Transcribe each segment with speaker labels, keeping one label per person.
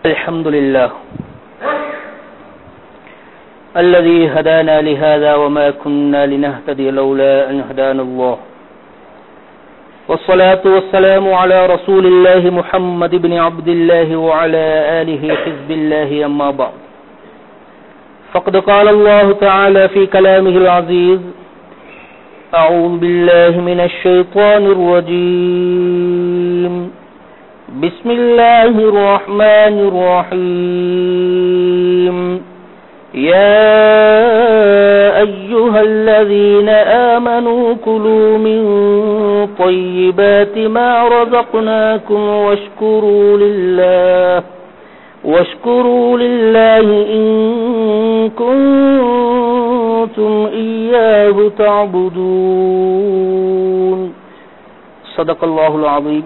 Speaker 1: الحمد لله الذي هدانا لهذا وما كنا لنهتدي لولا أن هدانا الله والصلاة والسلام على رسول الله محمد بن عبد الله وعلى آله حزب الله أما بعد فقد قال الله تعالى في كلامه العزيز أعوذ بالله من الشيطان الرجيم بسم الله الرحمن الرحيم يا أيها الذين آمنوا كلوا من طيبات ما رزقناكم واشكروا لله واشكروا لله إن كنتم إياه تعبدون صدق الله العظيم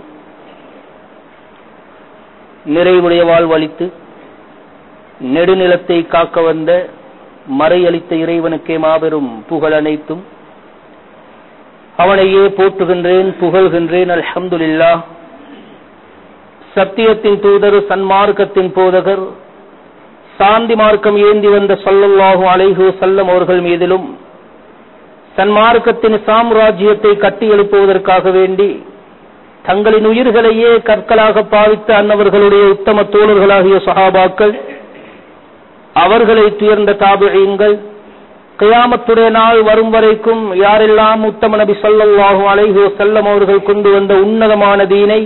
Speaker 1: நிறைவுடைய வாழ்வழித்து நெடுநிலத்தை காக்க வந்த மறையளித்த இறைவனுக்கே மாபெரும் புகழ் அனைத்தும் அவனையே போற்றுகின்றேன் புகழ்கின்றேன் அல்ஹம்துலில்லா சத்தியத்தின் தூதர் சன்மார்க்கத்தின் போதகர் சாந்தி மார்க்கம் ஏந்தி வந்த சொல்லல்லாஹு அலைஹு செல்லம் அவர்கள் மீதிலும் சன்மார்க்கத்தின் சாம்ராஜ்யத்தை கட்டி எழுப்புவதற்காக வேண்டி தங்களின் உயிர்களையே கற்களாக பாவித்த அன்னவர்களுடைய உத்தம தோழர்களாகிய சஹாபாக்கள் அவர்களை துயர்ந்த தாபியங்கள் கியாமத்துடைய நாள் வரும் வரைக்கும் யாரெல்லாம் உத்தம நபி சொல்லல்லாஹு அலைஹு செல்லம் அவர்கள் கொண்டு வந்த உன்னதமான தீனை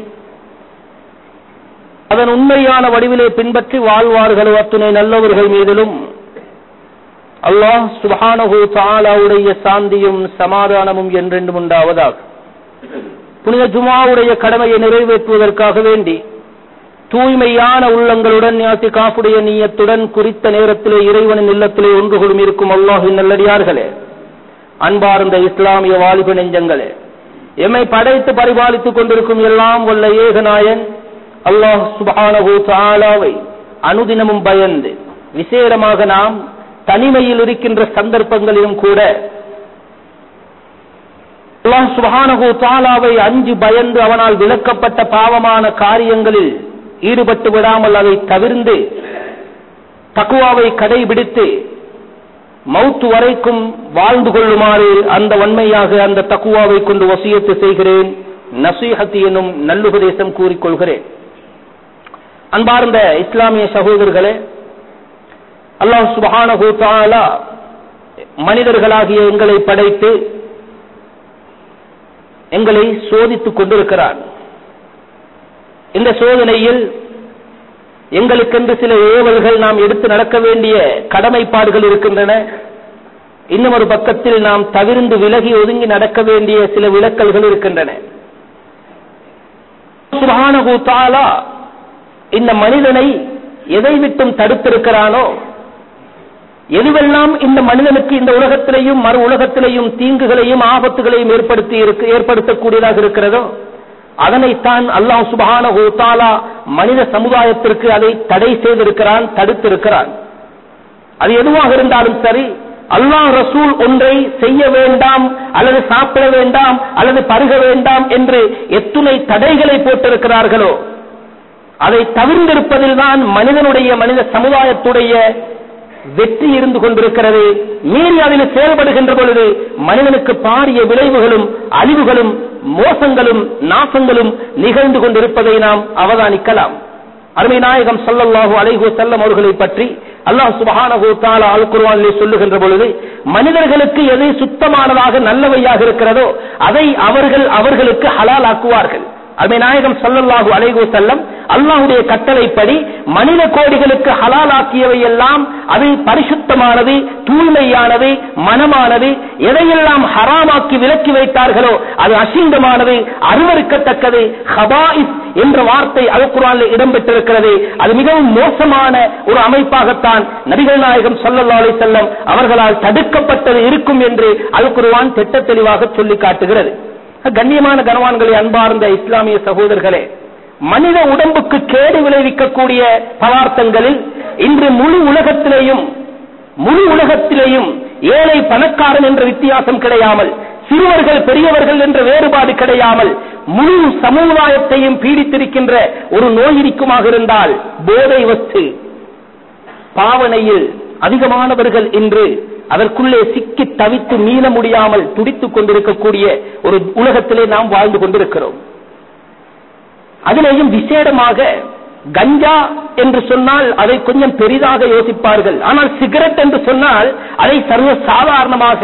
Speaker 1: அதன் உண்மையான வடிவிலே பின்பற்றி வாழ்வார்களோ அத்துணை நல்லவர்கள் மீதிலும் அல்லாஹ் சுபானஹு தாலாவுடைய சாந்தியும் சமாதானமும் என்றென்றும் உண்டாவதாக புனித ஜுமாவுடைய கடமையை நிறைவேற்றுவதற்காக வேண்டி தூய்மையான உள்ளங்களுடன் யாசி காப்புடைய நீயத்துடன் குறித்த நேரத்திலே இறைவனின் இல்லத்திலே ஒன்று கொடும் இருக்கும் அல்லாஹின் நல்லடியார்களே அன்பார்ந்த இஸ்லாமிய வாலிப நெஞ்சங்களே எம்மை படைத்து பரிபாலித்துக் கொண்டிருக்கும் எல்லாம் வல்ல ஏகநாயன் அல்லாஹ் சுபானஹு தாலாவை அனுதினமும் பயந்து விசேடமாக நாம் தனிமையில் இருக்கின்ற சந்தர்ப்பங்களிலும் கூட அல்லாஹ் சுபானஹு தாலாவை அஞ்சு பயந்து அவனால் விளக்கப்பட்ட பாவமான காரியங்களில் ஈடுபட்டு விடாமல் அதை தவிர்ந்து தக்குவாவை கடைபிடித்து மவுத்து வரைக்கும் வாழ்ந்து கொள்ளுமாறு அந்த வன்மையாக அந்த தக்குவாவை கொண்டு வசியத்து செய்கிறேன் நசீஹத் எனும் நல்லுபதேசம் கூறிக்கொள்கிறேன் அன்பார்ந்த இஸ்லாமிய சகோதரர்களே அல்லாஹ் சுபஹானஹு தஆலா மனிதர்களாகிய எங்களை படைத்து எங்களை சோதித்துக் கொண்டிருக்கிறார் இந்த சோதனையில் எங்களுக்கென்று சில ஏவல்கள் நாம் எடுத்து நடக்க வேண்டிய கடமைப்பாடுகள் இருக்கின்றன இன்னும் ஒரு பக்கத்தில் நாம் தவிர்ந்து விலகி ஒதுங்கி நடக்க வேண்டிய சில விலக்கல்கள் இருக்கின்றன சுபானகு தாலா இந்த மனிதனை எதை விட்டும் தடுத்திருக்கிறானோ எதுவெல்லாம் இந்த மனிதனுக்கு இந்த உலகத்திலேயும் மறு உலகத்திலேயும் தீங்குகளையும் ஆபத்துகளையும் ஏற்படுத்தி ஏற்படுத்தக்கூடியதாக இருக்கிறதோ அதனைத்தான் அல்லாஹ் சுபஹான தாலா மனித சமுதாயத்திற்கு அதை தடை செய்திருக்கிறான் தடுத்திருக்கிறான் அது எதுவாக இருந்தாலும் சரி அல்லாஹ் ரசூல் ஒன்றை செய்ய வேண்டாம் அல்லது சாப்பிட வேண்டாம் அல்லது பருக வேண்டாம் என்று எத்துணை தடைகளை போட்டிருக்கிறார்களோ அதை தவிர்ந்திருப்பதில் தான் மனிதனுடைய மனித சமுதாயத்துடைய வெற்றி இருந்து கொண்டிருக்கிறது மீறி அதில் செயல்படுகின்ற பொழுது மனிதனுக்கு பாரிய விளைவுகளும் அழிவுகளும் மோசங்களும் நாசங்களும் நிகழ்ந்து கொண்டிருப்பதை நாம் அவதானிக்கலாம் அருமை நாயகம் சல்லல்லாஹு அலைஹு செல்லம் அவர்களை பற்றி அல்லாஹ் சுபஹானஹு தஆலா அல் குர்ஆனிலே சொல்லுகின்ற பொழுது மனிதர்களுக்கு எது சுத்தமானதாக நல்லவையாக இருக்கிறதோ அதை அவர்கள் அவர்களுக்கு ஹலால் ஆக்குவார்கள் அருமை நாயகம் சல்லல்லாஹு அலைஹு செல்லம் அல்லாஹுடைய கட்டளைப்படி மனித கோடிகளுக்கு ஹலாலாக்கியவை எல்லாம் அது பரிசுத்தமானது தூய்மையானது மனமானது எதையெல்லாம் ஹராமாக்கி விலக்கி வைத்தார்களோ அது அசிங்கமானது அருவருக்கத்தக்கது ஹபாயிஸ் என்ற வார்த்தை அல்குரானில் இடம்பெற்றிருக்கிறது அது மிகவும் மோசமான ஒரு அமைப்பாகத்தான் நபிகள் நாயகம் சல்லல்லா அலி செல்லம் அவர்களால் தடுக்கப்பட்டது இருக்கும் என்று அல்குருவான் திட்ட தெளிவாக சொல்லி காட்டுகிறது கண்ணியமான கனவான்களை அன்பார்ந்த இஸ்லாமிய சகோதரர்களே மனித உடம்புக்கு கேடு விளைவிக்கக்கூடிய பதார்த்தங்களில் இன்று முழு உலகத்திலேயும் முழு உலகத்திலேயும் ஏழை பணக்காரன் என்ற வித்தியாசம் கிடையாமல் சிறுவர்கள் பெரியவர்கள் என்ற வேறுபாடு கிடையாமல் முழு சமுதாயத்தையும் பீடித்திருக்கின்ற ஒரு நோய் இருக்குமாக இருந்தால் போதை வச்சு பாவனையில் அதிகமானவர்கள் இன்று அதற்குள்ளே சிக்கி தவித்து மீள முடியாமல் துடித்துக் கொண்டிருக்கக்கூடிய ஒரு உலகத்திலே நாம் வாழ்ந்து கொண்டிருக்கிறோம் அதிலேயும் விசேடமாக கஞ்சா என்று சொன்னால் அதை கொஞ்சம் பெரிதாக யோசிப்பார்கள் ஆனால் சிகரெட் என்று சொன்னால் அதை சர்வ சாதாரணமாக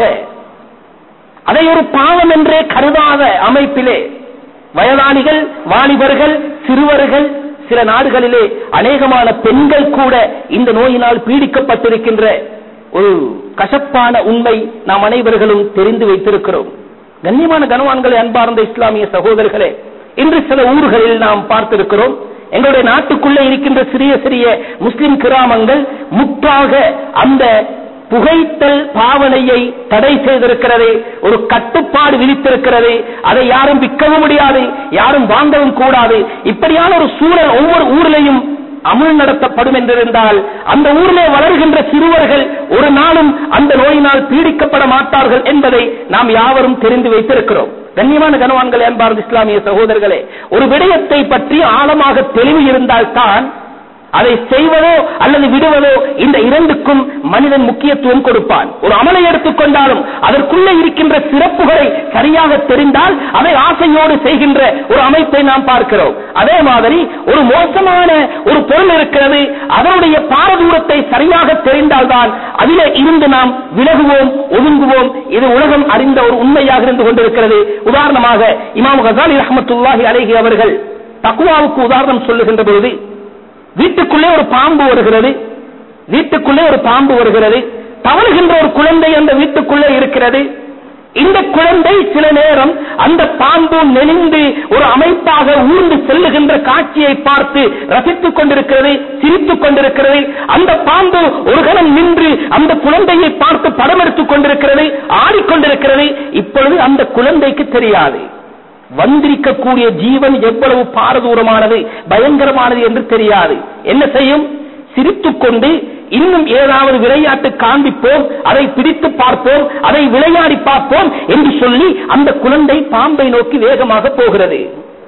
Speaker 1: அதை ஒரு பாவம் என்றே கருதாத அமைப்பிலே வயதானிகள் வாலிபர்கள் சிறுவர்கள் சில நாடுகளிலே அநேகமான பெண்கள் கூட இந்த நோயினால் பீடிக்கப்பட்டிருக்கின்ற ஒரு கசப்பான உண்மை நாம் அனைவர்களும் தெரிந்து வைத்திருக்கிறோம் கண்ணியமான கனவான்களே அன்பார்ந்த இஸ்லாமிய சகோதரர்களே இன்று சில ஊர்களில் நாம் பார்த்திருக்கிறோம் எங்களுடைய நாட்டுக்குள்ளே இருக்கின்ற சிறிய சிறிய முஸ்லிம் கிராமங்கள் முற்றாக அந்த புகைத்தல் பாவனையை தடை செய்திருக்கிறது ஒரு கட்டுப்பாடு விதித்திருக்கிறது அதை யாரும் விற்கவும் முடியாது யாரும் வாங்கவும் கூடாது இப்படியான ஒரு சூழல் ஒவ்வொரு ஊரிலையும் அமுல் நடத்தப்படும் என்றிருந்தால் அந்த ஊரிலே வளர்கின்ற சிறுவர்கள் ஒரு நாளும் அந்த நோயினால் பீடிக்கப்பட மாட்டார்கள் என்பதை நாம் யாவரும் தெரிந்து வைத்திருக்கிறோம் கண்ணியமான கனவான்கள் என்பார்கள் இஸ்லாமிய சகோதரர்களே ஒரு விடயத்தை பற்றி ஆழமாக தெளிவு இருந்தால்தான் அதை செய்வதோ அல்லது விடுவதோ இந்த இரண்டுக்கும் மனிதன் முக்கியத்துவம் கொடுப்பான் ஒரு அமலை எடுத்துக்கொண்டாலும் அதற்குள்ளே இருக்கின்ற சிறப்புகளை சரியாக தெரிந்தால் அதை ஆசையோடு செய்கின்ற ஒரு அமைப்பை நாம் பார்க்கிறோம் அதே மாதிரி ஒரு மோசமான ஒரு பொருள் இருக்கிறது அதனுடைய பாரதூரத்தை சரியாக தெரிந்தால்தான் அதிலே இருந்து நாம் விலகுவோம் ஒதுங்குவோம் இது உலகம் அறிந்த ஒரு உண்மையாக இருந்து கொண்டிருக்கிறது உதாரணமாக இமாம் கசாலி ரஹமத்துல்லாஹி அலைஹி அவர்கள் தக்குவாவுக்கு உதாரணம் சொல்லுகின்ற பொழுது வீட்டுக்குள்ளே ஒரு பாம்பு வருகிறது வீட்டுக்குள்ளே ஒரு பாம்பு வருகிறது தவறுகின்ற ஒரு குழந்தை அந்த வீட்டுக்குள்ளே இருக்கிறது இந்த குழந்தை சில நேரம் அந்த பாம்பு நெளிந்து ஒரு அமைப்பாக ஊர்ந்து செல்லுகின்ற காட்சியை பார்த்து ரசித்துக் கொண்டிருக்கிறது சிரித்துக் கொண்டிருக்கிறது அந்த பாம்பு ஒரு கணம் நின்று அந்த குழந்தையை பார்த்து படம் எடுத்துக் கொண்டிருக்கிறது ஆடிக்கொண்டிருக்கிறது இப்பொழுது அந்த குழந்தைக்கு தெரியாது வந்திருக்கக்கூடிய ஜீவன் எவ்வளவு பாரதூரமானது பயங்கரமானது என்று தெரியாது என்ன செய்யும் சிரித்துக் கொண்டு இன்னும் ஏதாவது விளையாட்டு காண்பிப்போம் அதை பிடித்து பார்ப்போம் அதை விளையாடி பார்ப்போம் என்று சொல்லி அந்த குழந்தை பாம்பை நோக்கி வேகமாக போகிறது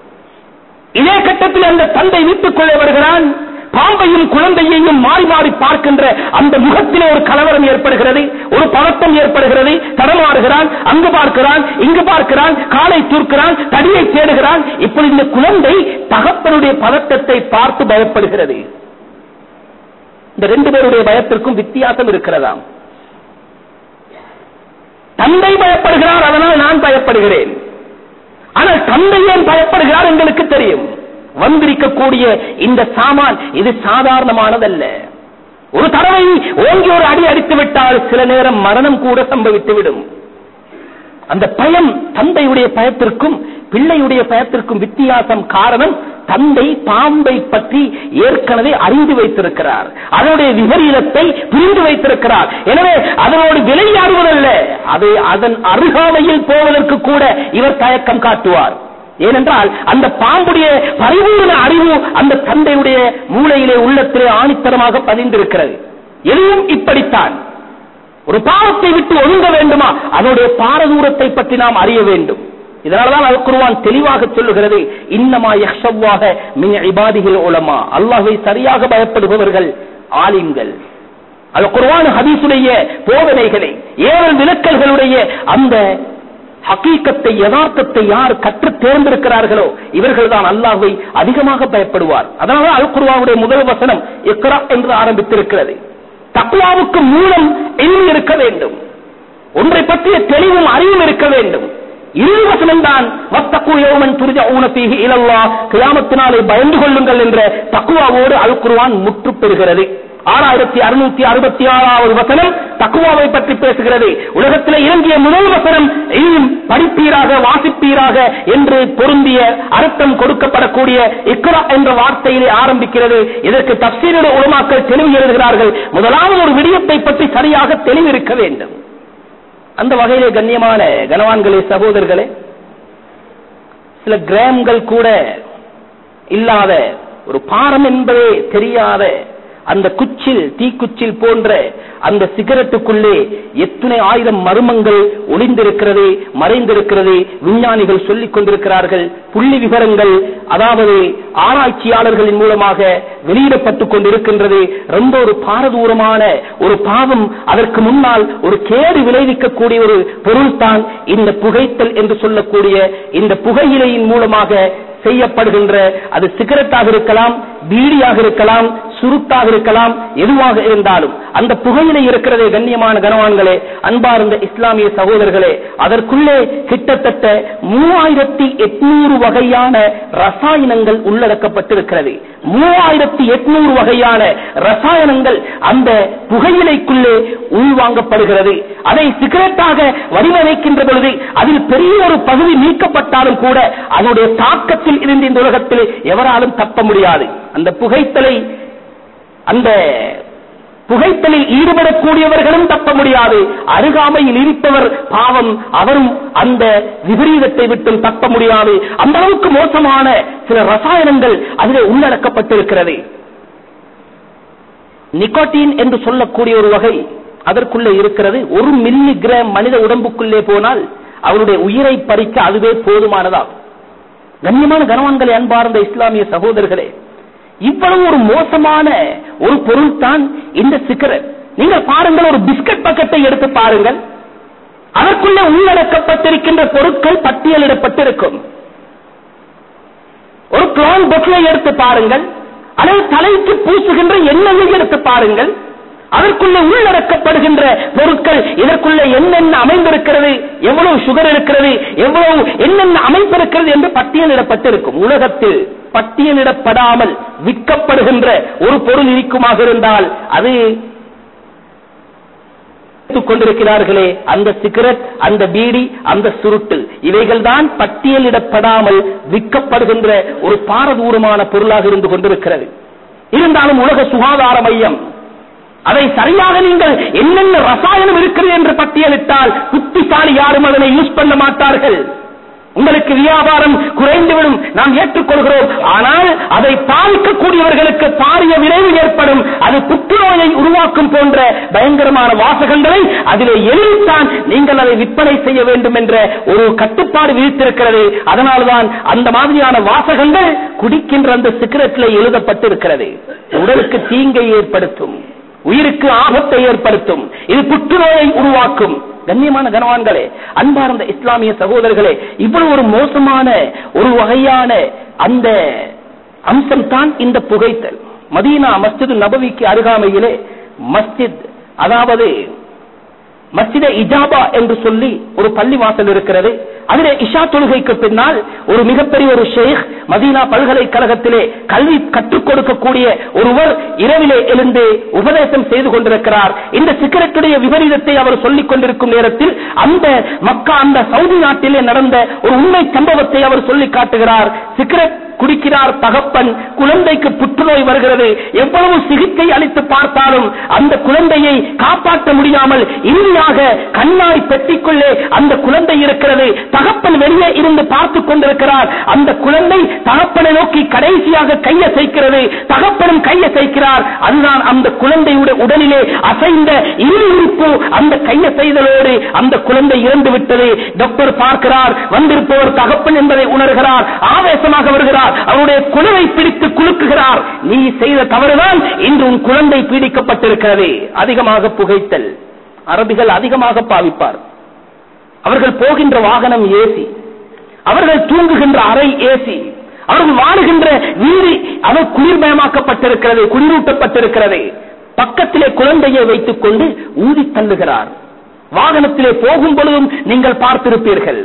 Speaker 1: இதே கட்டத்தில் அந்த தந்தை வீட்டுக்குள்ளே வருகிறான் பாம்பையும் குழந்தையையும் மாறி மாறி பார்க்கின்ற அந்த முகத்திலே ஒரு கலவரம் ஏற்படுகிறது ஒரு பதட்டம் ஏற்படுகிறது தடமாறுகிறான் அங்கு பார்க்கிறான் இங்கு பார்க்கிறான் காலை தூர்க்கிறான் தடியை தேடுகிறான் இப்படி இந்த குழந்தை தகப்பனுடைய பதட்டத்தை பார்த்து பயப்படுகிறது இந்த ரெண்டு பேருடைய பயத்திற்கும் வித்தியாசம் இருக்கிறதாம் தந்தை பயப்படுகிறார் அதனால் நான் பயப்படுகிறேன் ஆனால் தந்தை ஏன் பயப்படுகிறார் எங்களுக்கு தெரியும் வந்திருக்கக்கூடிய இந்த சாமான் இது சாதாரணமானதல்ல ஒரு தடவை ஓங்கி ஒரு அடி அடித்து விட்டால் சில நேரம் மரணம் கூட சம்பவித்துவிடும் அந்த பயம் தந்தையுடைய பயத்திற்கும் பிள்ளையுடைய பயத்திற்கும் வித்தியாசம் காரணம் தந்தை பாம்பை பற்றி ஏற்கனவே அறிந்து வைத்திருக்கிறார் அதனுடைய விபரீதத்தை புரிந்து வைத்திருக்கிறார் எனவே அதனோடு விளையாடுவதல்ல அது அதன் அருகாமையில் போவதற்கு கூட இவர் தயக்கம் காட்டுவார் ஏனென்றால் அந்த பாம்புடைய பரிபூர்ண அறிவு அந்த தந்தையுடைய மூளையிலே உள்ளத்திலே ஆணித்தரமாக பதிந்திருக்கிறது எதுவும் இப்படித்தான் ஒரு பாவத்தை விட்டு ஒழுங்க வேண்டுமா அதனுடைய பாரதூரத்தை பற்றி நாம் அறிய வேண்டும் இதனால்தான் அல் குர்வான் தெளிவாக சொல்லுகிறது இன்னமா யக்ஷவ்வாக மின் இபாதிகள் உலமா அல்லாஹை சரியாக பயப்படுபவர்கள் ஆலிம்கள் அல் குர்வான் ஹதீசுடைய போதனைகளை ஏழு விலக்கல்களுடைய அந்த ஹக்கீக்கத்தை யதார்த்தத்தை யார் கற்று தேர்ந்திருக்கிறார்களோ இவர்கள் தான் அல்லாஹை அதிகமாக பயப்படுவார் அதனால அல் குர்வானுடைய முதல் வசனம் இக்ரா என்று ஆரம்பித்திருக்கிறது தக்குவாவுக்கு மூலம் எண்ணி இருக்க வேண்டும் ஒன்றை பற்றிய தெளிவும் அறிவும் இருக்க வேண்டும் இறுதி வசனம் தான் வத்தக்கு யோமன் துரிஜ ஊனத்தீகி இலல்லா கியாமத்தினாலே பயந்து கொள்ளுங்கள் என்ற தக்குவாவோடு அல் குர்வான் முற்று பெறுகிறது ஆறாயிரத்தி அறுநூத்தி அறுபத்தி ஆறாவது வசனம் தக்குவாவை பற்றி பேசுகிறது உலகத்தில் இறங்கிய முதல் வசனம் இனியும் படிப்பீராக வாசிப்பீராக என்று பொருந்திய அர்த்தம் கொடுக்கப்படக்கூடிய இக்ரா என்ற வார்த்தையிலே ஆரம்பிக்கிறது இதற்கு தப்சீருடைய உலமாக்கள் தெளிவு எழுதுகிறார்கள் முதலாவது ஒரு விடயத்தை பற்றி சரியாக தெளிவு இருக்க வேண்டும் அந்த வகையிலே கண்ணியமான கனவான்களே சகோதரர்களே சில கிராம்கள் கூட இல்லாத ஒரு பாரம் என்பதே தெரியாத அந்த குச்சில் தீக்குச்சில் போன்ற அந்த சிகரெட்டுக்குள்ளே எத்தனை ஆயிரம் மர்மங்கள் ஒளிந்திருக்கிறது மறைந்திருக்கிறது விஞ்ஞானிகள் சொல்லிக் கொண்டிருக்கிறார்கள் புள்ளி விவரங்கள் அதாவது ஆராய்ச்சியாளர்களின் மூலமாக வெளியிடப்பட்டுக் கொண்டிருக்கின்றது ரொம்ப ஒரு பாரதூரமான ஒரு பாவம் அதற்கு முன்னால் ஒரு கேடு விளைவிக்கக்கூடிய ஒரு பொருள்தான் இந்த புகைத்தல் என்று சொல்லக்கூடிய இந்த புகையிலையின் மூலமாக செய்யப்படுகின்ற அது சிகரெட்டாக இருக்கலாம் பீடியாக இருக்கலாம் சுருத்தாக இருக்கலாம் எதுவாக இருந்தாலும் அந்த புகையிலை இருக்கிறதே கண்ணியமான கனவான்களே அன்பார்ந்த இஸ்லாமிய சகோதரர்களே அதற்குள்ளே கிட்டத்தட்ட மூவாயிரத்தி எட்நூறு வகையான ரசாயனங்கள் உள்ளடக்கப்பட்டிருக்கிறது மூவாயிரத்தி எட்நூறு வகையான ரசாயனங்கள் அந்த புகையிலைக்குள்ளே உள்வாங்கப்படுகிறது அதை சிகரெட்டாக வடிவமைக்கின்ற பொழுது அதில் பெரிய ஒரு பகுதி நீக்கப்பட்டாலும் கூட அதனுடைய தாக்கத்தில் இருந்து இந்த உலகத்தில் எவராலும் தப்ப முடியாது அந்த புகைத்தலை அந்த புகைத்தலில் ஈடுபடக்கூடியவர்களும் தப்ப முடியாது அருகாமையில் இருப்பவர் பாவம் அவரும் அந்த விபரீதத்தை விட்டும் தப்ப முடியாது அந்த அளவுக்கு மோசமான சில ரசாயனங்கள் அதிலே உள்ளடக்கப்பட்டிருக்கிறது நிக்கோட்டின் என்று சொல்லக்கூடிய ஒரு வகை அதற்குள்ளே இருக்கிறது ஒரு மில்லி கிராம் மனித உடம்புக்குள்ளே போனால் அவருடைய உயிரை பறிக்க அதுவே போதுமானதாகும் கண்ணியமான கனவான்களை அன்பார்ந்த இஸ்லாமிய சகோதரர்களே இவ்வளவு ஒரு மோசமான ஒரு பொருள் தான் இந்த சிகரெட் நீங்கள் பாருங்கள் ஒரு பிஸ்கட் பக்கெட்டை எடுத்து பாருங்கள் அதற்குள்ளே உள்ளடக்கப்பட்டிருக்கின்ற பொருட்கள் பட்டியலிடப்பட்டிருக்கும் ஒரு குளோன் பொட்டலை எடுத்து பாருங்கள் அல்லது தலைக்கு பூசுகின்ற எண்ணெயை எடுத்து பாருங்கள் அதற்குள்ளே உள்ளடக்கப்படுகின்ற பொருட்கள் இதற்குள்ளே என்னென்ன அமைந்திருக்கிறது எவ்வளவு சுகர் இருக்கிறது எவ்வளவு என்னென்ன அமைப்பு இருக்கிறது என்று பட்டியலிடப்பட்டிருக்கும் உலகத்தில் பட்டியலிடப்படாமல் விற்கப்படுகின்ற ஒரு பொருள் இருக்குமாக இருந்தால் அது கொண்டிருக்கிறார்களே அந்த சிகரெட் அந்த பீடி அந்த சுருட்டு இவைகள் தான் பட்டியலிடப்படாமல் விற்கப்படுகின்ற ஒரு பாரதூரமான பொருளாக இருந்து கொண்டிருக்கிறது இருந்தாலும் உலக சுகாதார மையம் அதை சரியாக நீங்கள் என்னென்ன ரசாயனம் இருக்கிறது என்று பட்டியலிட்டால் புத்திசாலி யாரும் அதனை யூஸ் பண்ண மாட்டார்கள் உங்களுக்கு வியாபாரம் குறைந்துவிடும் நாம் ஏற்றுக்கொள்கிறோம் ஆனால் அதை பாதிக்கக்கூடியவர்களுக்கு பாரிய விரைவு ஏற்படும் அது புற்றுநோயை உருவாக்கும் போன்ற பயங்கரமான வாசகங்களை அதிலே எழுதித்தான் நீங்கள் அதை விற்பனை செய்ய வேண்டும் என்ற ஒரு கட்டுப்பாடு விதித்திருக்கிறது அதனால்தான் அந்த மாதிரியான வாசகங்கள் குடிக்கின்ற அந்த சிகரெட்டில் எழுதப்பட்டிருக்கிறது உடலுக்கு தீங்கை ஏற்படுத்தும் உயிருக்கு ஆபத்தை ஏற்படுத்தும் இது புற்றுநோயை உருவாக்கும் கண்ணியமான கனவான்களே அன்பார்ந்த இஸ்லாமிய சகோதரர்களே இவ்வளவு ஒரு மோசமான ஒரு வகையான அந்த அம்சம் தான் இந்த புகைத்தல் மதீனா மஸ்ஜித் நபவிக்கு அருகாமையிலே மஸ்ஜித் அதாவது மஸ்ஜித இஜாபா என்று சொல்லி ஒரு பள்ளிவாசல் இருக்கிறது அதிலே இஷா தொழுகைக்கு பின்னால் ஒரு மிகப்பெரிய ஒரு ஷேக் மதீனா பல்கலைக்கழகத்திலே கல்வி கற்றுக் கொடுக்கக்கூடிய ஒருவர் இரவிலே எழுந்து உபதேசம் செய்து கொண்டிருக்கிறார் இந்த சிகரெட்டுடைய விபரீதத்தை அவர் சொல்லிக் கொண்டிருக்கும் நேரத்தில் அந்த மக்கா அந்த சவுதி நாட்டிலே நடந்த ஒரு உண்மை சம்பவத்தை அவர் சொல்லி காட்டுகிறார் சிகரெட் குடிக்கிறார் தகப்பன் குழந்தைக்கு புற்றுநோய் வருகிறது எவ்வளவு சிகிச்சை அளித்து பார்த்தாலும் அந்த குழந்தையை காப்பாற்ற முடியாமல் இறுதியாக கண்ணாடி பெட்டிக்குள்ளே அந்த குழந்தை இருக்கிறது தகப்பன் வெளியே இருந்து பார்த்துக் கொண்டிருக்கிறார் அந்த குழந்தை தகப்பனை நோக்கி கடைசியாக கையை செய்கிறது தகப்பனும் கையை செய்கிறார் அதுதான் அந்த குழந்தையுடைய உடலிலே அசைந்த இரு உறுப்பு அந்த கையை செய்தலோடு அந்த குழந்தை இறந்து விட்டது டாக்டர் பார்க்கிறார் வந்திருப்பவர் தகப்பன் என்பதை உணர்கிறார் ஆவேசமாக வருகிறார் அவருடைய குழுவை பிடித்து குலுக்குகிறார் நீ செய்த தவறுதான் இன்று உன் குழந்தை பீடிக்கப்பட்டிருக்கிறது அதிகமாக புகைத்தல் அரபிகள் அதிகமாக பாவிப்பார் அவர்கள் போகின்ற வாகனம் ஏசி அவர்கள் தூங்குகின்ற அறை ஏசி அவர்கள் வாழுகின்ற வீடு அவர் குளிர்மயமாக்கப்பட்டிருக்கிறது குளிரூட்டப்பட்டிருக்கிறது பக்கத்திலே குழந்தையை வைத்துக் கொண்டு ஊதி தள்ளுகிறார் வாகனத்திலே போகும் பொழுதும் நீங்கள் பார்த்திருப்பீர்கள்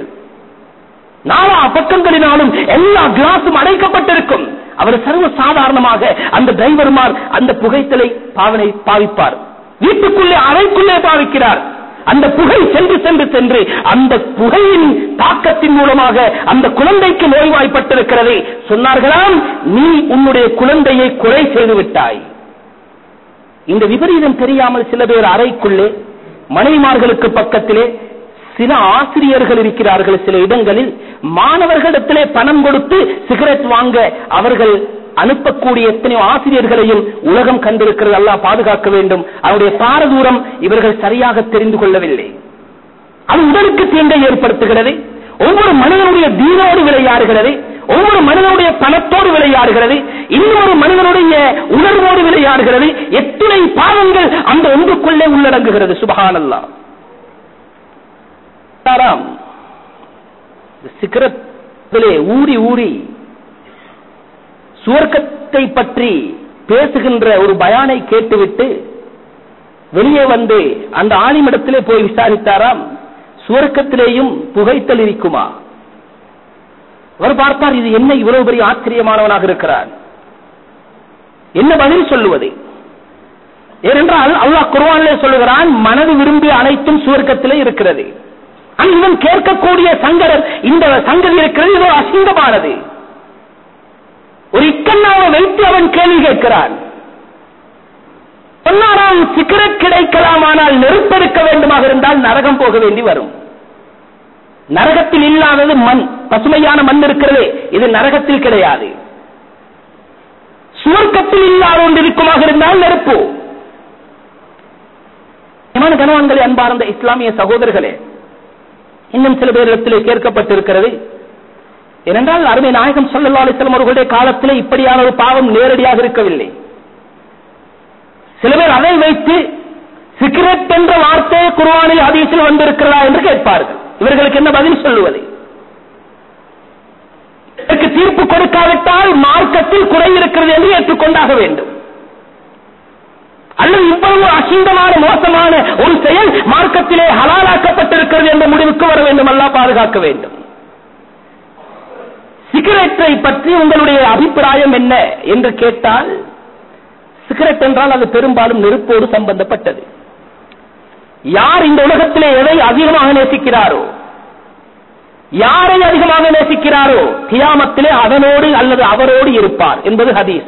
Speaker 1: நாலா பக்கங்களினாலும் எல்லா கிளாஸும் அடைக்கப்பட்டிருக்கும் அவர் சர்வ சாதாரணமாக அந்த டிரைவர்மார் அந்த புகைத்தலை பாவனை பாவிப்பார் வீட்டுக்குள்ளே அறைக்குள்ளே பாவிக்கிறார் அந்த புகை சென்று சென்று சென்று அந்த புகையின் தாக்கத்தின் மூலமாக அந்த குழந்தைக்கு நோய்வாய்ப்பட்டிருக்கிறது சொன்னார்களாம் நீ உன்னுடைய குழந்தையை கொலை செய்து விட்டாய் இந்த விபரீதம் தெரியாமல் சில பேர் அறைக்குள்ளே மனைவிமார்களுக்கு பக்கத்திலே சில ஆசிரியர்கள் இருக்கிறார்கள் சில இடங்களில் மாணவர்களிடத்திலே பணம் கொடுத்து சிகரெட் வாங்க அவர்கள் அனுப்பக்கூடிய எத்தனையோ ஆசிரியர்களையும் உலகம் கண்டிருக்கிறது அல்லாஹ் பாதுகாக்க வேண்டும் அவருடைய பாரதூரம் இவர்கள் சரியாக தெரிந்து கொள்ளவில்லை அது உடலுக்கு தீங்கை ஏற்படுத்துகிறது ஒவ்வொரு மனிதனுடைய தீனோடு விளையாடுகிறது ஒவ்வொரு மனிதனுடைய பணத்தோடு விளையாடுகிறது இன்னொரு மனிதனுடைய உணர்வோடு விளையாடுகிறது எத்தனை பாவங்கள் அந்த ஒன்றுக்குள்ளே உள்ளடங்குகிறது சுபஹானல்லா தாராம் சிகரத்திலே ஊறி ஊறி சுவர்க்கத்தை பற்றி பேசுகின்ற ஒரு பயானை கேட்டுவிட்டு வெளியே வந்து அந்த ஆணிமிடத்திலே போய் விசாரித்தாராம் சுவர்க்கத்திலேயும் புகைத்தல் இருக்குமா அவர் பார்த்தார் இது என்ன இவ்வளவு பெரிய ஆச்சரியமானவனாக இருக்கிறார் என்ன பதில் சொல்லுவது ஏனென்றால் அல்லாஹ் குர்வானிலே சொல்லுகிறான் மனது விரும்பிய அனைத்தும் சுவர்க்கத்திலே இருக்கிறது ஆனால் இவன் கேட்கக்கூடிய சங்கடம் இந்த சங்கதி இருக்கிறது இது ஒரு அசிங்கமானது ஒரு இக்கண்ணாவை வைத்து அவன் கேள்வி கேட்கிறான் சொன்னாராம் சிகரெட் கிடைக்கலாமானால் நெருப்பெடுக்க வேண்டுமாக இருந்தால் நரகம் போக வேண்டி வரும் நரகத்தில் இல்லாதது மண் பசுமையான மண் இருக்கிறது இது நரகத்தில் கிடையாது சுவர்க்கத்தில் இல்லாத ஒன்று இருக்குமாக இருந்தால் நெருப்பு கனவான்களை அன்பார்ந்த இஸ்லாமிய சகோதரர்களே இன்னும் சில பேரிடத்திலே கேட்கப்பட்டிருக்கிறது ஏனென்றால் அருமை நாயகம் சல்லா அலிஸ்லாம் அவர்களுடைய காலத்திலே இப்படியான ஒரு பாவம் நேரடியாக இருக்கவில்லை சில பேர் அதை வைத்து சிகரெட் என்ற வார்த்தை குர்வானில் ஹதீஸில் வந்திருக்கிறதா என்று கேட்பார்கள் இவர்களுக்கு என்ன பதில் சொல்லுவது இதற்கு தீர்ப்பு கொடுக்காவிட்டால் மார்க்கத்தில் குறை இருக்கிறது என்று ஏற்றுக்கொண்டாக வேண்டும் அல்லது இவ்வளவு அசிங்கமான மோசமான ஒரு செயல் மார்க்கத்திலே ஹலாலாக்கப்பட்டிருக்கிறது என்ற முடிவுக்கு வர வேண்டும் அல்லா பாதுகாக்க வேண்டும் சிகரெட்டை பற்றி உங்களுடைய அபிப்பிராயம் என்ன என்று கேட்டால் சிகரெட் என்றால் அது பெரும்பாலும் நெருப்போடு சம்பந்தப்பட்டது யார் இந்த உலகத்திலே எதை அதிகமாக நேசிக்கிறாரோ யாரை அதிகமாக நேசிக்கிறாரோ கியாமத்திலே அதனோடு அல்லது அவரோடு இருப்பார் என்பது ஹதீஸ்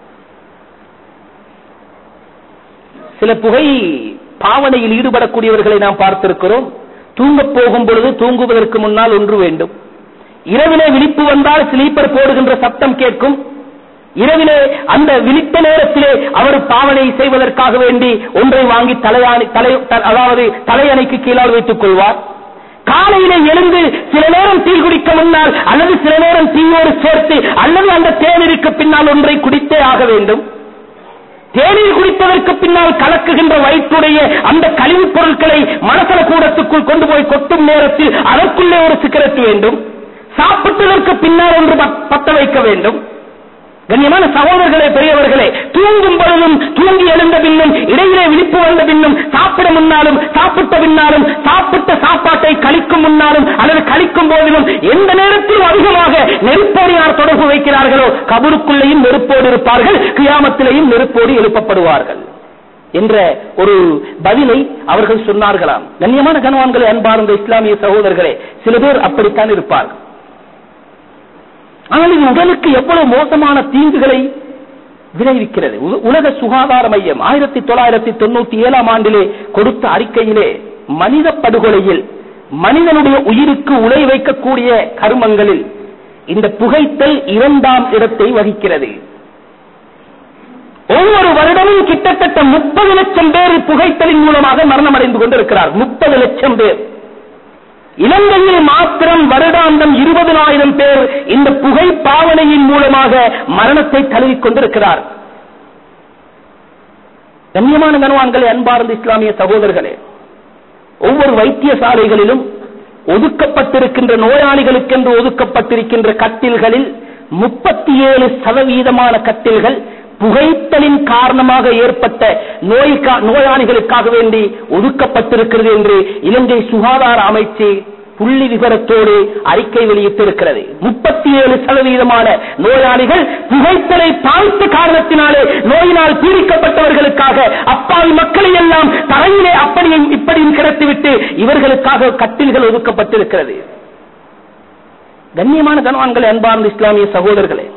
Speaker 1: சில புகை பாவனையில் ஈடுபடக்கூடியவர்களை நாம் பார்த்திருக்கிறோம் தூங்கப் போகும் பொழுது தூங்குவதற்கு முன்னால் ஒன்று வேண்டும் இரவிலே விழிப்பு வந்தால் ஸ்லீப்பர் போடுகின்ற சத்தம் கேட்கும் இரவிலே அந்த விழித்த நேரத்திலே அவர் பாவனை செய்வதற்காக வேண்டி ஒன்றை வாங்கி தலையாணி தலை அதாவது தலையணைக்கு கீழால் வைத்துக் கொள்வார் காலையிலே எழுந்து சில நேரம் டீ குடிக்க முன்னால் அல்லது சில நேரம் டீயோடு சேர்த்து அல்லது அந்த தேநீருக்கு பின்னால் ஒன்றை குடித்தே ஆக வேண்டும் தேநீர் குடிப்பதற்கு பின்னால் கலக்குகின்ற வயிற்றுடைய அந்த கழிவுப் பொருட்களை மனசல கூடத்துக்குள் கொண்டு போய் கொட்டும் நேரத்தில் அதற்குள்ளே ஒரு சிகரெட் வேண்டும் சாப்பிட்டதற்கு பின்னால் ஒன்று பத்த வைக்க வேண்டும் கண்ணியமான சகோதரர்களே பெரியவர்களே தூங்கும் பொழுதும் தூங்கி எழுந்த பின்னும் இடையிலே விழிப்பு வந்த பின்னும் சாப்பிட முன்னாலும் சாப்பிட்ட பின்னாலும் சாப்பிட்ட சாப்பாட்டை கழிக்கும் முன்னாலும் அல்லது கழிக்கும் போதிலும் எந்த நேரத்திலும் அதிகமாக நெருப்போடு யார் தொடர்பு வைக்கிறார்களோ கபருக்குள்ளேயும் நெருப்போடு இருப்பார்கள் கியாமத்திலேயும் நெருப்போடு எழுப்பப்படுவார்கள் என்ற ஒரு பதிலை அவர்கள் சொன்னார்களாம் கண்ணியமான கனவான்களை அன்பார்ந்த இஸ்லாமிய சகோதரர்களே சில பேர் அப்படித்தான் இருப்பார்கள் ஆனால் இது உடலுக்கு எவ்வளவு மோசமான தீங்குகளை விளைவிக்கிறது உலக சுகாதார மையம் ஆயிரத்தி தொள்ளாயிரத்தி தொண்ணூத்தி ஏழாம் ஆண்டிலே கொடுத்த அறிக்கையிலே மனித படுகொலையில் மனிதனுடைய உயிருக்கு உலை வைக்கக்கூடிய கருமங்களில் இந்த புகைத்தல் இரண்டாம் இடத்தை வகிக்கிறது ஒவ்வொரு வருடமும் கிட்டத்தட்ட முப்பது லட்சம் பேர் புகைத்தலின் மூலமாக மரணம் அடைந்து கொண்டிருக்கிறார் முப்பது லட்சம் பேர் இலங்கையில் மாத்திரம் வருடாந்தம் இருபதனாயிரம் பேர் இந்த புகை பாவனையின் மூலமாக மரணத்தை தழுவிக் கொண்டிருக்கிறார் கண்ணியமான கனவான்களே அன்பார்ந்த இஸ்லாமிய சகோதரர்களே ஒவ்வொரு வைத்தியசாலைகளிலும் ஒதுக்கப்பட்டிருக்கின்ற நோயாளிகளுக்கென்று ஒதுக்கப்பட்டிருக்கின்ற கட்டில்களில் முப்பத்தி ஏழு சதவீதமான கட்டில்கள் புகைத்தலின் காரணமாக ஏற்பட்ட நோய்க்கா- நோயாளிகளுக்காக வேண்டி ஒதுக்கப்பட்டிருக்கிறது என்று இலங்கை சுகாதார அமைச்சு புள்ளி விவரத்தோடு அறிக்கை வெளியிட்டிருக்கிறது முப்பத்தி ஏழு சதவீதமான நோயாளிகள் புகைத்தலை பார்த்த காரணத்தினாலே நோயினால் பீடிக்கப்பட்டவர்களுக்காக அப்பாவி மக்களை எல்லாம் தரையிலே அப்படியும் இப்படியும் கிடத்திவிட்டு இவர்களுக்காக கட்டில்கள் ஒதுக்கப்பட்டிருக்கிறது கண்ணியமான கனவான்களை அன்பார்ந்த இஸ்லாமிய சகோதரர்களே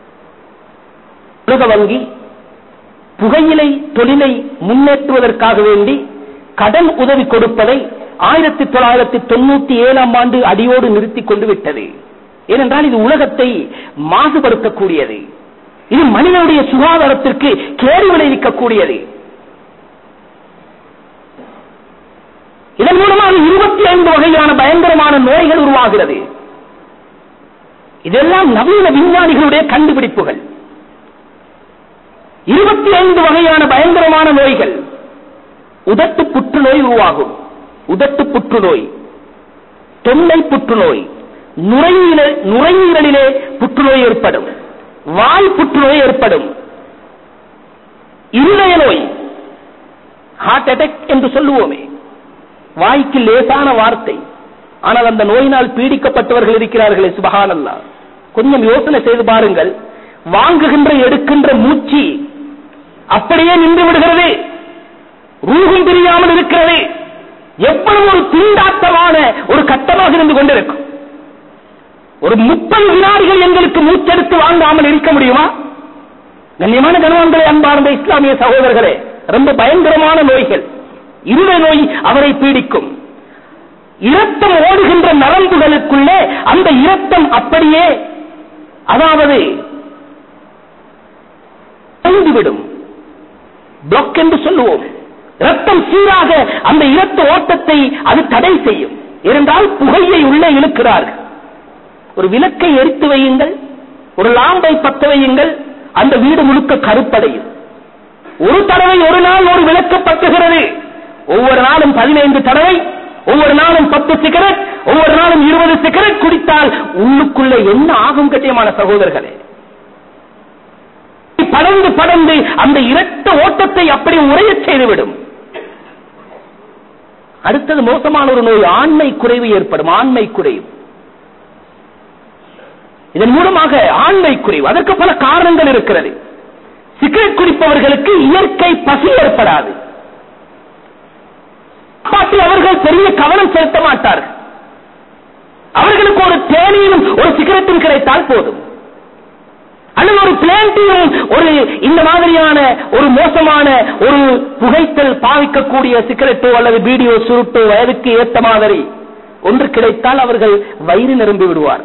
Speaker 1: உலக வங்கி புகையிலை தொழிலை முன்னேற்றுவதற்காக வேண்டி கடன் உதவி கொடுப்பதை ஆயிரத்தி தொள்ளாயிரத்தி தொண்ணூத்தி ஏழாம் ஆண்டு அடியோடு நிறுத்திக் கொண்டு விட்டது ஏனென்றால் இது உலகத்தை மாசுபடுத்தக்கூடியது இது மனிதனுடைய சுகாதாரத்திற்கு கேடு விளைவிக்கக்கூடியது இதன் மூலமாக இருபத்தி ஐந்து வகையான பயங்கரமான நோய்கள் உருவாகிறது இதெல்லாம் நவீன விஞ்ஞானிகளுடைய கண்டுபிடிப்புகள் இருபத்தி ஐந்து வகையான பயங்கரமான நோய்கள் உதட்டு புற்றுநோய் உருவாகும் உதட்டு புற்றுநோய் தொண்டை புற்றுநோய் நுரையீரல் நுரையீரலிலே புற்றுநோய் ஏற்படும் வாய் புற்றுநோய் ஏற்படும் இருதய நோய் ஹார்ட் அட்டாக் என்று சொல்லுவோமே வாய்க்கு லேசான வார்த்தை ஆனால் அந்த நோயினால் பீடிக்கப்பட்டவர்கள் இருக்கிறார்களே சுபஹானல்லா கொஞ்சம் யோசனை செய்து பாருங்கள் வாங்குகின்ற எடுக்கின்ற மூச்சு அப்படியே நின்று விடுகிறது ரூகம் தெரியாமல் இருக்கிறது எவ்வளவு ஒரு திண்டாட்டமான ஒரு கட்டமாக இருந்து கொண்டிருக்கும் ஒரு முப்பது வினாடிகள் எங்களுக்கு மூச்செடுத்து வாங்காமல் இருக்க முடியுமா கண்ணியமான கனவான்களை அன்பார்ந்த இஸ்லாமிய சகோதரர்களே ரொம்ப பயங்கரமான நோய்கள் இருத நோய் அவரை பீடிக்கும் இரத்தம் ஓடுகின்ற நரம்புகளுக்குள்ளே அந்த இரத்தம் அப்படியே அதாவது விடும் பிளாக் என்று சொல்லுவோம் ரத்தம் சீராக அந்த இரத்த ஓட்டத்தை அது தடை செய்யும் இருந்தால் புகையை உள்ளே இழுக்கிறார்கள் ஒரு விளக்கை எரித்து வையுங்கள் ஒரு லாம்பை பத்த வையுங்கள் அந்த வீடு முழுக்க கருப்படையும் ஒரு தடவை ஒரு நாள் ஒரு விளக்கு பத்துகிறது ஒவ்வொரு நாளும் பதினைந்து தடவை ஒவ்வொரு நாளும் பத்து சிகரெட் ஒவ்வொரு நாளும் இருபது சிகரெட் குடித்தால் உள்ளுக்குள்ள என்ன ஆகும் கட்டியமான சகோதரர்களே படர்ந்து படர்ந்து அந்த இரத்த ஓட்டத்தை அப்படி உரையச் செய்துவிடும் அடுத்தது மோசமான ஒரு நோய் ஆண்மை குறைவு ஏற்படும் ஆண்மை குறைவு இதன் மூலமாக ஆண்மை குறைவு அதற்கு பல காரணங்கள் இருக்கிறது சிகரெட் குடிப்பவர்களுக்கு இயற்கை பசி ஏற்படாது பாட்டில் அவர்கள் பெரிய கவனம் செலுத்த மாட்டார்கள் அவர்களுக்கு ஒரு தேனியும் ஒரு சிகரெட்டும் கிடைத்தால் போதும் அல்லது ஒரு பிளான்டியும் ஒரு இந்த மாதிரியான ஒரு மோசமான ஒரு புகைத்தல் பாவிக்கக்கூடிய சிகரெட்டோ அல்லது வீடியோ சுருட்டோ வயதுக்கு ஏற்ற மாதிரி ஒன்று கிடைத்தால் அவர்கள் வயிறு நிரம்பி விடுவார்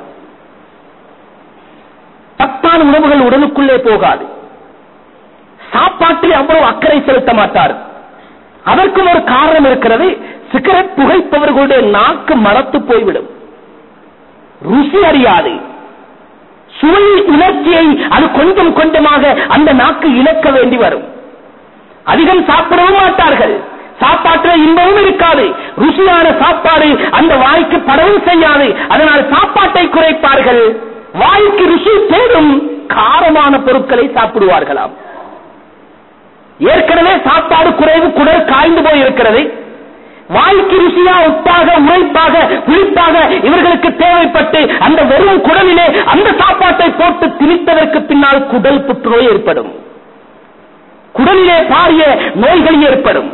Speaker 1: சத்தான உணவுகள் உடலுக்குள்ளே போகாது சாப்பாட்டில் அவ்வளவு அக்கறை செலுத்த மாட்டார் அதற்கும் ஒரு காரணம் இருக்கிறது சிகரெட் புகைப்பவர்களுடைய நாக்கு மரத்து போய்விடும் ருசி அறியாது சுவை உணர்ச்சியை அது கொஞ்சம் கொஞ்சமாக அந்த நாக்கு இழக்க வேண்டி வரும் அதிகம் சாப்பிடவும் மாட்டார்கள் சாப்பாட்டில் இன்பமும் இருக்காது ருசியான சாப்பாடு அந்த வாய்க்கு படவும் செய்யாது அதனால் சாப்பாட்டை குறைப்பார்கள் வாய்க்கு ருசி தேடும் காரமான பொருட்களை சாப்பிடுவார்களாம் ஏற்கனவே சாப்பாடு குறைவு குடல் காய்ந்து போய் இருக்கிறது வாய்க்கு ருசியா உப்பாக உழைப்பாக புளிப்பாக இவர்களுக்கு தேவைப்பட்டு அந்த வெறும் குடலிலே அந்த சாப்பாட்டை போட்டு திணித்ததற்கு பின்னால் குடல் புற்றுநோய் ஏற்படும் குடலிலே பாரிய நோய்கள் ஏற்படும்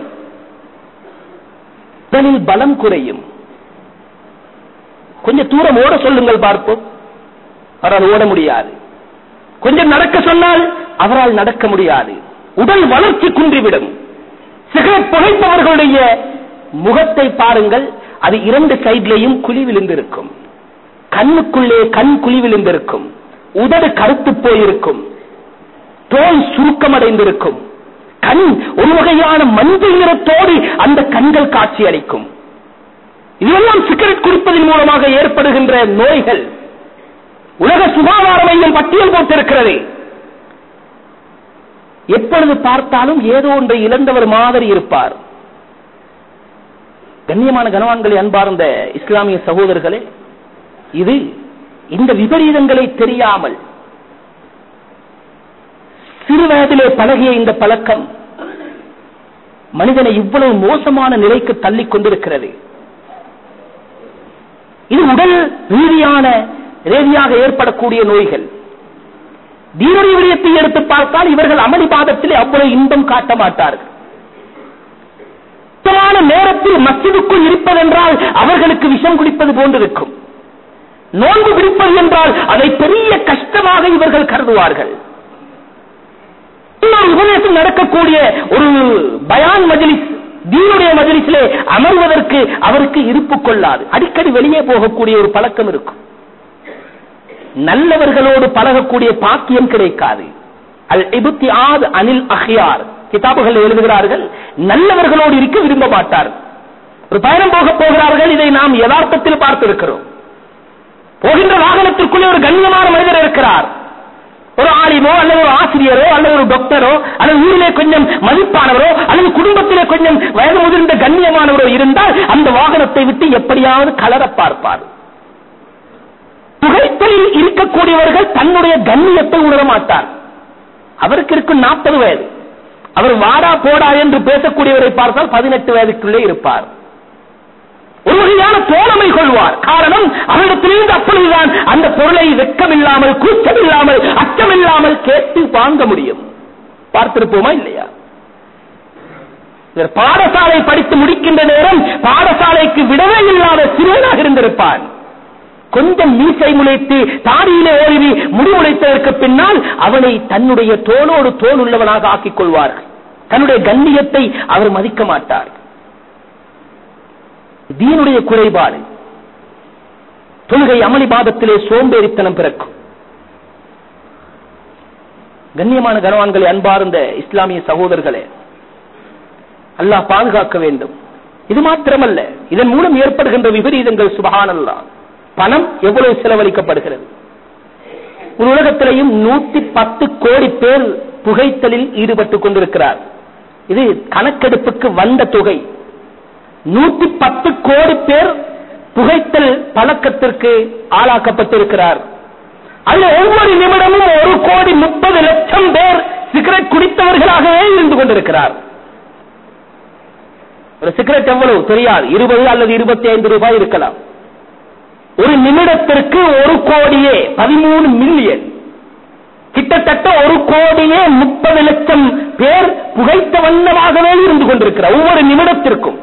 Speaker 1: உடலில் பலம் குறையும் கொஞ்சம் தூரம் ஓட சொல்லுங்கள் பார்ப்போம் அவரால் ஓட முடியாது கொஞ்சம் நடக்க சொன்னால் அவரால் நடக்க முடியாது உடல் வளர்ச்சி குன்றிவிடும் சிகரெட் புகைப்பவர்களுடைய முகத்தை பாருங்கள் அது இரண்டு சைட்லையும் குழி விழுந்திருக்கும் கண்ணுக்குள்ளே கண் குழி விழுந்திருக்கும் உதடு கருத்து போயிருக்கும் தோல் சுருக்கமடைந்திருக்கும் கண் ஒரு வகையான மஞ்சள் நிறத்தோடு அந்த கண்கள் காட்சி அளிக்கும் இதெல்லாம் சிகரெட் குடிப்பதன் மூலமாக ஏற்படுகின்ற நோய்கள் உலக சுகாதார மையம் பட்டியல் போட்டிருக்கிறது எப்பொழுது பார்த்தாலும் ஏதோ ஒன்றை இழந்தவர் மாதிரி இருப்பார் கண்ணியமான கனவான்களை அன்பார்ந்த இஸ்லாமிய சகோதரர்களே இது இந்த விபரீதங்களை தெரியாமல் சிறு வயதிலே பழகிய இந்த பழக்கம் மனிதனை இவ்வளவு மோசமான நிலைக்கு தள்ளிக் கொண்டிருக்கிறது இது உடல் ரீதியான ரீதியாக ஏற்படக்கூடிய நோய்கள் தீனுடைய விடயத்தை எடுத்து பார்த்தால் இவர்கள் அமளி பாதத்திலே அவ்வளவு இன்பம் காட்ட மாட்டார்கள் சுத்தமான நேரத்தில் மஸ்ஜிதுக்குள் இருப்பதென்றால் அவர்களுக்கு விஷம் குடிப்பது போன்றிருக்கும் நோன்பு பிடிப்பது என்றால் அதை பெரிய கஷ்டமாக இவர்கள் கருதுவார்கள் இன்னொரு உபதேசம் நடக்கக்கூடிய ஒரு பயான் மஜிலிஸ் தீனுடைய மஜிலிஸிலே அமர்வதற்கு அவருக்கு இருப்பு கொள்ளாது அடிக்கடி வெளியே போகக்கூடிய ஒரு பழக்கம் இருக்கும் நல்லவர்களோடு பழகக்கூடிய பாக்கியம் கிடைக்காது அல் இபுத்தியாத் அனில் அஹ்யார் கிதாபுகள் எழுதுகிறார்கள் நல்லவர்களோடு இருக்க விரும்ப மாட்டார் ஒரு பயணம் போக போகிறார்கள் இதை நாம் யதார்த்தத்தில் பார்த்திருக்கிறோம் போகின்ற வாகனத்திற்குள்ளே ஒரு கண்ணியமான மனிதர் இருக்கிறார் ஒரு ஆலிமோ அல்லது ஒரு ஆசிரியரோ அல்லது ஒரு டாக்டரோ அல்லது ஊரிலே கொஞ்சம் மதிப்பானவரோ அல்லது குடும்பத்திலே கொஞ்சம் வயது முதிர்ந்த கண்ணியமானவரோ இருந்தால் அந்த வாகனத்தை விட்டு எப்படியாவது கலர பார்ப்பார் புகைத்தலில் இருக்கக்கூடியவர்கள் தன்னுடைய கண்ணியத்தை உணர மாட்டார் அவருக்கு இருக்கும் நாற்பது வயது அவர் வாடா போடா என்று பேசக்கூடியவரை பார்த்தால் பதினெட்டு வயதுக்குள்ளே இருப்பார் ஒரு வகையான தோழமை கொள்வார் காரணம் அவரிடத்திலிருந்து அப்பொழுதுதான் அந்த பொருளை வெக்கமில்லாமல் கூச்சமில்லாமல் அச்சமில்லாமல் கேட்டு வாங்க முடியும் பார்த்திருப்போமா இல்லையா இவர் பாடசாலை படித்து முடிக்கின்ற நேரம் பாடசாலைக்கு விடவே இல்லாத சிறுவனாக இருந்திருப்பான் கொஞ்சம் மீசை முளைத்து தாடியிலே ஓய்வி முடிவுளைத்ததற்கு பின்னால் அவனை தன்னுடைய தோளோடு தோல் உள்ளவனாக ஆக்கிக் கொள்வார்கள் தன்னுடைய கண்ணியத்தை அவர் மதிக்க மாட்டார் தீனுடைய குறைபாடு தொழுகை அமளி பாதத்திலே சோம்பேறித்தனம் பிறக்கும் கண்ணியமான கனவான்களை அன்பார்ந்த இஸ்லாமிய சகோதரர்களே அல்லாஹ் பாதுகாக்க வேண்டும் இது மாத்திரமல்ல இதன் மூலம் ஏற்படுகின்ற விபரீதங்கள் சுபகானல்லா பணம் எவ்வளவு செலவழிக்கப்படுகிறது ஒரு உலகத்திலேயும் நூத்தி பத்து கோடி பேர் புகைத்தலில் ஈடுபட்டுக் கொண்டிருக்கிறார் இது கணக்கெடுப்புக்கு வந்த தொகை நூத்தி பத்து கோடி பேர் புகைத்தல் பழக்கத்திற்கு ஆளாக்கப்பட்டிருக்கிறார் அல்ல ஒவ்வொரு நிமிடமும் ஒரு கோடி முப்பது லட்சம் பேர் சிகரெட் குடித்தவர்களாகவே இருந்து கொண்டிருக்கிறார் ஒரு சிகரெட் எவ்வளவு தெரியாது இருபது அல்லது இருபத்தி ஐந்து ரூபாய் இருக்கலாம் ஒரு நிமிடத்திற்கு ஒரு கோடியே பதிமூணு மில்லியன் கிட்டத்தட்ட ஒரு கோடியே முப்பது லட்சம் பேர் புகைத்த வண்ணமாகவே இருந்து கொண்டிருக்கிறார் ஒவ்வொரு நிமிடத்திற்கும்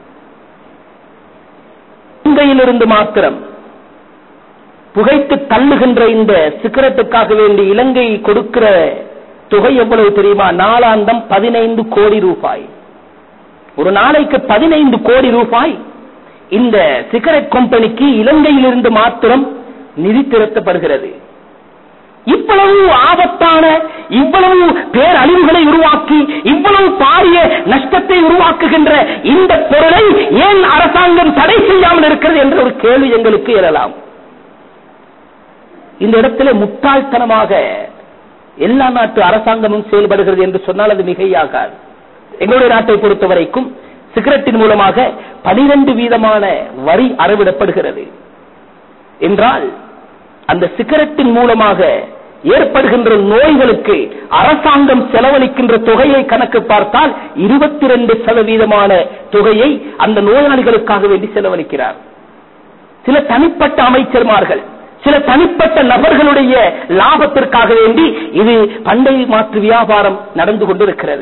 Speaker 1: இலங்கையிலிருந்து மாத்திரம் புகைத்து தள்ளுகின்ற இந்த சிகரெட்டுக்காக வேண்டி இலங்கை கொடுக்கிற தொகை எவ்வளவு தெரியுமா நாளாந்தம் பதினைந்து கோடி ரூபாய் ஒரு நாளைக்கு பதினைந்து கோடி ரூபாய் இந்த சிகரெட் கம்பெனிக்கு இலங்கையிலிருந்து மாத்திரம் நிதி திரட்டப்படுகிறது இவ்வளவு ஆபத்தான இவ்வளவு பேரழிவுகளை உருவாக்கி இவ்வளவு பாரிய நஷ்டத்தை உருவாக்குகின்ற இந்த பொருளை ஏன் அரசாங்கம் தடை செய்யாமல் இருக்கிறது என்ற ஒரு கேள்வி எங்களுக்கு எழலாம் இந்த இடத்துல முட்டாள்தனமாக எல்லா நாட்டு அரசாங்கமும் செயல்படுகிறது என்று சொன்னால் அது மிகையாகாது எங்களுடைய நாட்டை பொறுத்த வரைக்கும் சிகரெட்டின் மூலமாக பனிரெண்டு வீதமான வரி அறவிடப்படுகிறது என்றால் அந்த சிகரெட்டின் மூலமாக ஏற்படுகின்ற நோய்களுக்கு அரசாங்கம் செலவழிக்கின்ற தொகையை கணக்கு பார்த்தால் இருபத்தி ரெண்டு சதவீதமான தொகையை அந்த நோயாளிகளுக்காக வேண்டி செலவழிக்கிறார் சில தனிப்பட்ட அமைச்சர்மார்கள் சில தனிப்பட்ட நபர்களுடைய லாபத்திற்காக வேண்டி இது பண்டை மாற்று வியாபாரம் நடந்து கொண்டிருக்கிறது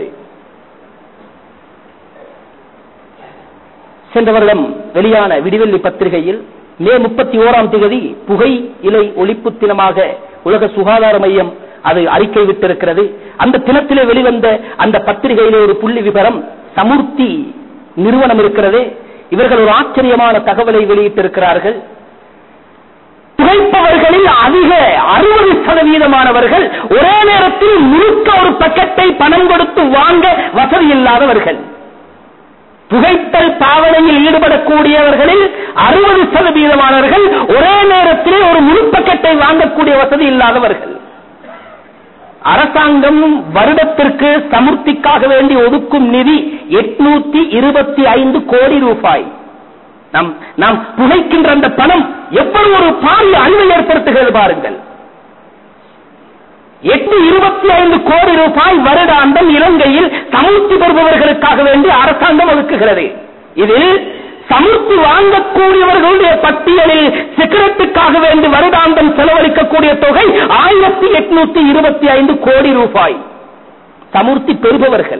Speaker 1: சென்ற வருடம் வெளியான விடிவெள்ளி பத்திரிகையில் மே முப்பத்தி ஓராம் தேதி புகை இலை ஒழிப்பு தினமாக உலக சுகாதார மையம் அது அறிக்கை விட்டிருக்கிறது அந்த தினத்திலே வெளிவந்த அந்த பத்திரிகையிலே ஒரு புள்ளி விவரம் சமுர்த்தி நிறுவனம் இருக்கிறது இவர்கள் ஒரு ஆச்சரியமான தகவலை வெளியிட்டிருக்கிறார்கள் புகைப்பவர்களில் அதிக அறுபது சதவீதமானவர்கள் ஒரே நேரத்தில் முழுக்க ஒரு பக்கெட்டை பணம் கொடுத்து வாங்க வசதி இல்லாதவர்கள் புகைத்தல் பாவனையில் ஈடுபடக்கூடியவர்களில் அறுபது சதவீதமானவர்கள் ஒரே நேரத்திலே ஒரு முழு பக்கெட்டை வாங்கக்கூடிய வசதி இல்லாதவர்கள் அரசாங்கம் வருடத்திற்கு சமுர்த்திக்காக வேண்டி ஒதுக்கும் நிதி எட்நூத்தி இருபத்தி ஐந்து கோடி ரூபாய் நாம் நாம் புகைக்கின்ற அந்த பணம் எவ்வளவு ஒரு பாரிய அழிவை ஏற்படுத்துகிறது பாருங்கள் எட்டு இருபத்தி ஐந்து கோடி ரூபாய் வருடாந்தம் இலங்கையில் சமுர்த்தி பெறுபவர்களுக்காக வேண்டி அரசாங்கம் ஒதுக்குகிறது இதில் சமுர்த்தி வாங்கக்கூடியவர்களுடைய பட்டியலில் சிகரெட்டுக்காக வேண்டி வருடாந்தம் செலவழிக்கக்கூடிய தொகை ஆயிரத்தி எட்நூத்தி இருபத்தி ஐந்து கோடி ரூபாய் சமுர்த்தி பெறுபவர்கள்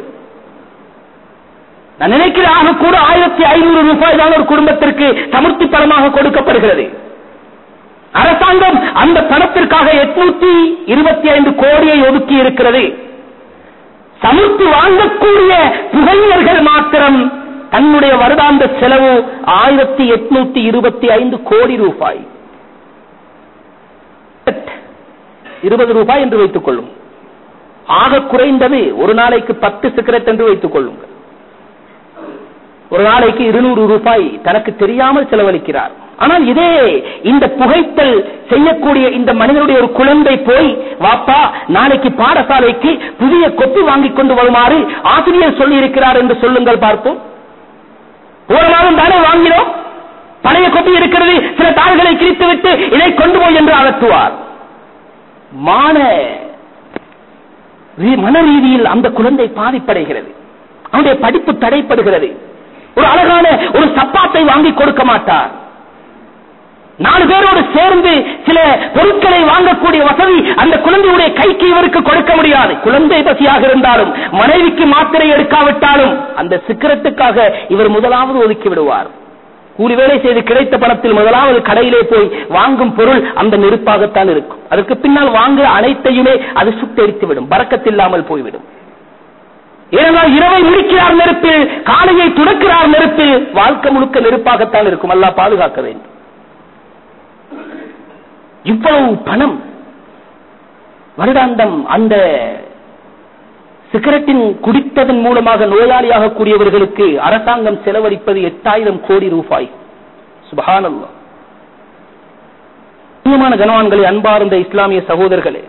Speaker 1: நான் நினைக்கிறதாக கூட ஆயிரத்தி ஐநூறு ரூபாய் தான் ஒரு குடும்பத்திற்கு சமுர்த்தி பணமாக கொடுக்கப்படுகிறது அரசாங்கம் அந்த பணத்திற்காக எட்நூத்தி இருபத்தி ஐந்து கோடியை ஒதுக்கி இருக்கிறது சமுர்த்தி வாங்கக்கூடிய புகைஞர்கள் மாத்திரம் தன்னுடைய வருடாந்த செலவு ஆயிரத்தி எட்நூத்தி இருபத்தி ஐந்து கோடி ரூபாய் இருபது ரூபாய் என்று வைத்துக் கொள்ளும் ஆக குறைந்தது ஒரு நாளைக்கு பத்து சிகரெட் என்று வைத்துக் கொள்ளுங்கள் ஒரு நாளைக்கு இருநூறு ரூபாய் தனக்கு தெரியாமல் செலவழிக்கிறார் ஆனால் இதே இந்த புகைத்தல் செய்யக்கூடிய இந்த மனிதனுடைய ஒரு குழந்தை போய் வாப்பா நாளைக்கு பாடசாலைக்கு புதிய கொப்பி வாங்கிக் கொண்டு வருமாறு ஆசிரியர் சொல்லி இருக்கிறார் என்று சொல்லுங்கள் பார்ப்போம் ஒரு மாதம் தானே வாங்கினோம் பழைய கொப்பி இருக்கிறது சில தாள்களை கிழித்துவிட்டு இதை கொண்டு போய் என்று அகற்றுவார் மான ரீ- மன ரீதியில் அந்த குழந்தை பாதிப்படைகிறது அவனுடைய படிப்பு தடைப்படுகிறது ஒரு அழகான ஒரு சப்பாத்தை வாங்கி கொடுக்க மாட்டார் நாலு பேரோடு சேர்ந்து சில பொருட்களை வாங்கக்கூடிய வசதி அந்த குழந்தையுடைய கைக்கு இவருக்கு கொடுக்க முடியாது குழந்தை பசியாக இருந்தாலும் மனைவிக்கு மாத்திரை எடுக்காவிட்டாலும் அந்த சிக்கரத்துக்காக இவர் முதலாவது ஒதுக்கி விடுவார் கூலி வேலை செய்து கிடைத்த பணத்தில் முதலாவது கடையிலே போய் வாங்கும் பொருள் அந்த நெருப்பாகத்தான் இருக்கும் அதற்கு பின்னால் வாங்குற அனைத்தையுமே அது சுட்டெரித்து விடும் பறக்கத்தில்லாமல் போய்விடும் ஏனென்றால் இரவை முடிக்கிறார் நெருப்பில் காலையை துடக்கிறார் நெருப்பில் வாழ்க்கை முழுக்க நெருப்பாகத்தான் இருக்கும் அல்லாஹ் பாதுகாக்க வேண்டும் இவ்வளவு பணம் வருடாந்தம் அந்த சிகரெட்டின் குடித்ததன் மூலமாக நோயாளியாக கூடியவர்களுக்கு அரசாங்கம் செலவழிப்பது எட்டாயிரம் கோடி ரூபாய் சுபஹானல்லாஹ் முக்கியமான கனவான்களை அன்பார்ந்த இஸ்லாமிய சகோதரர்களே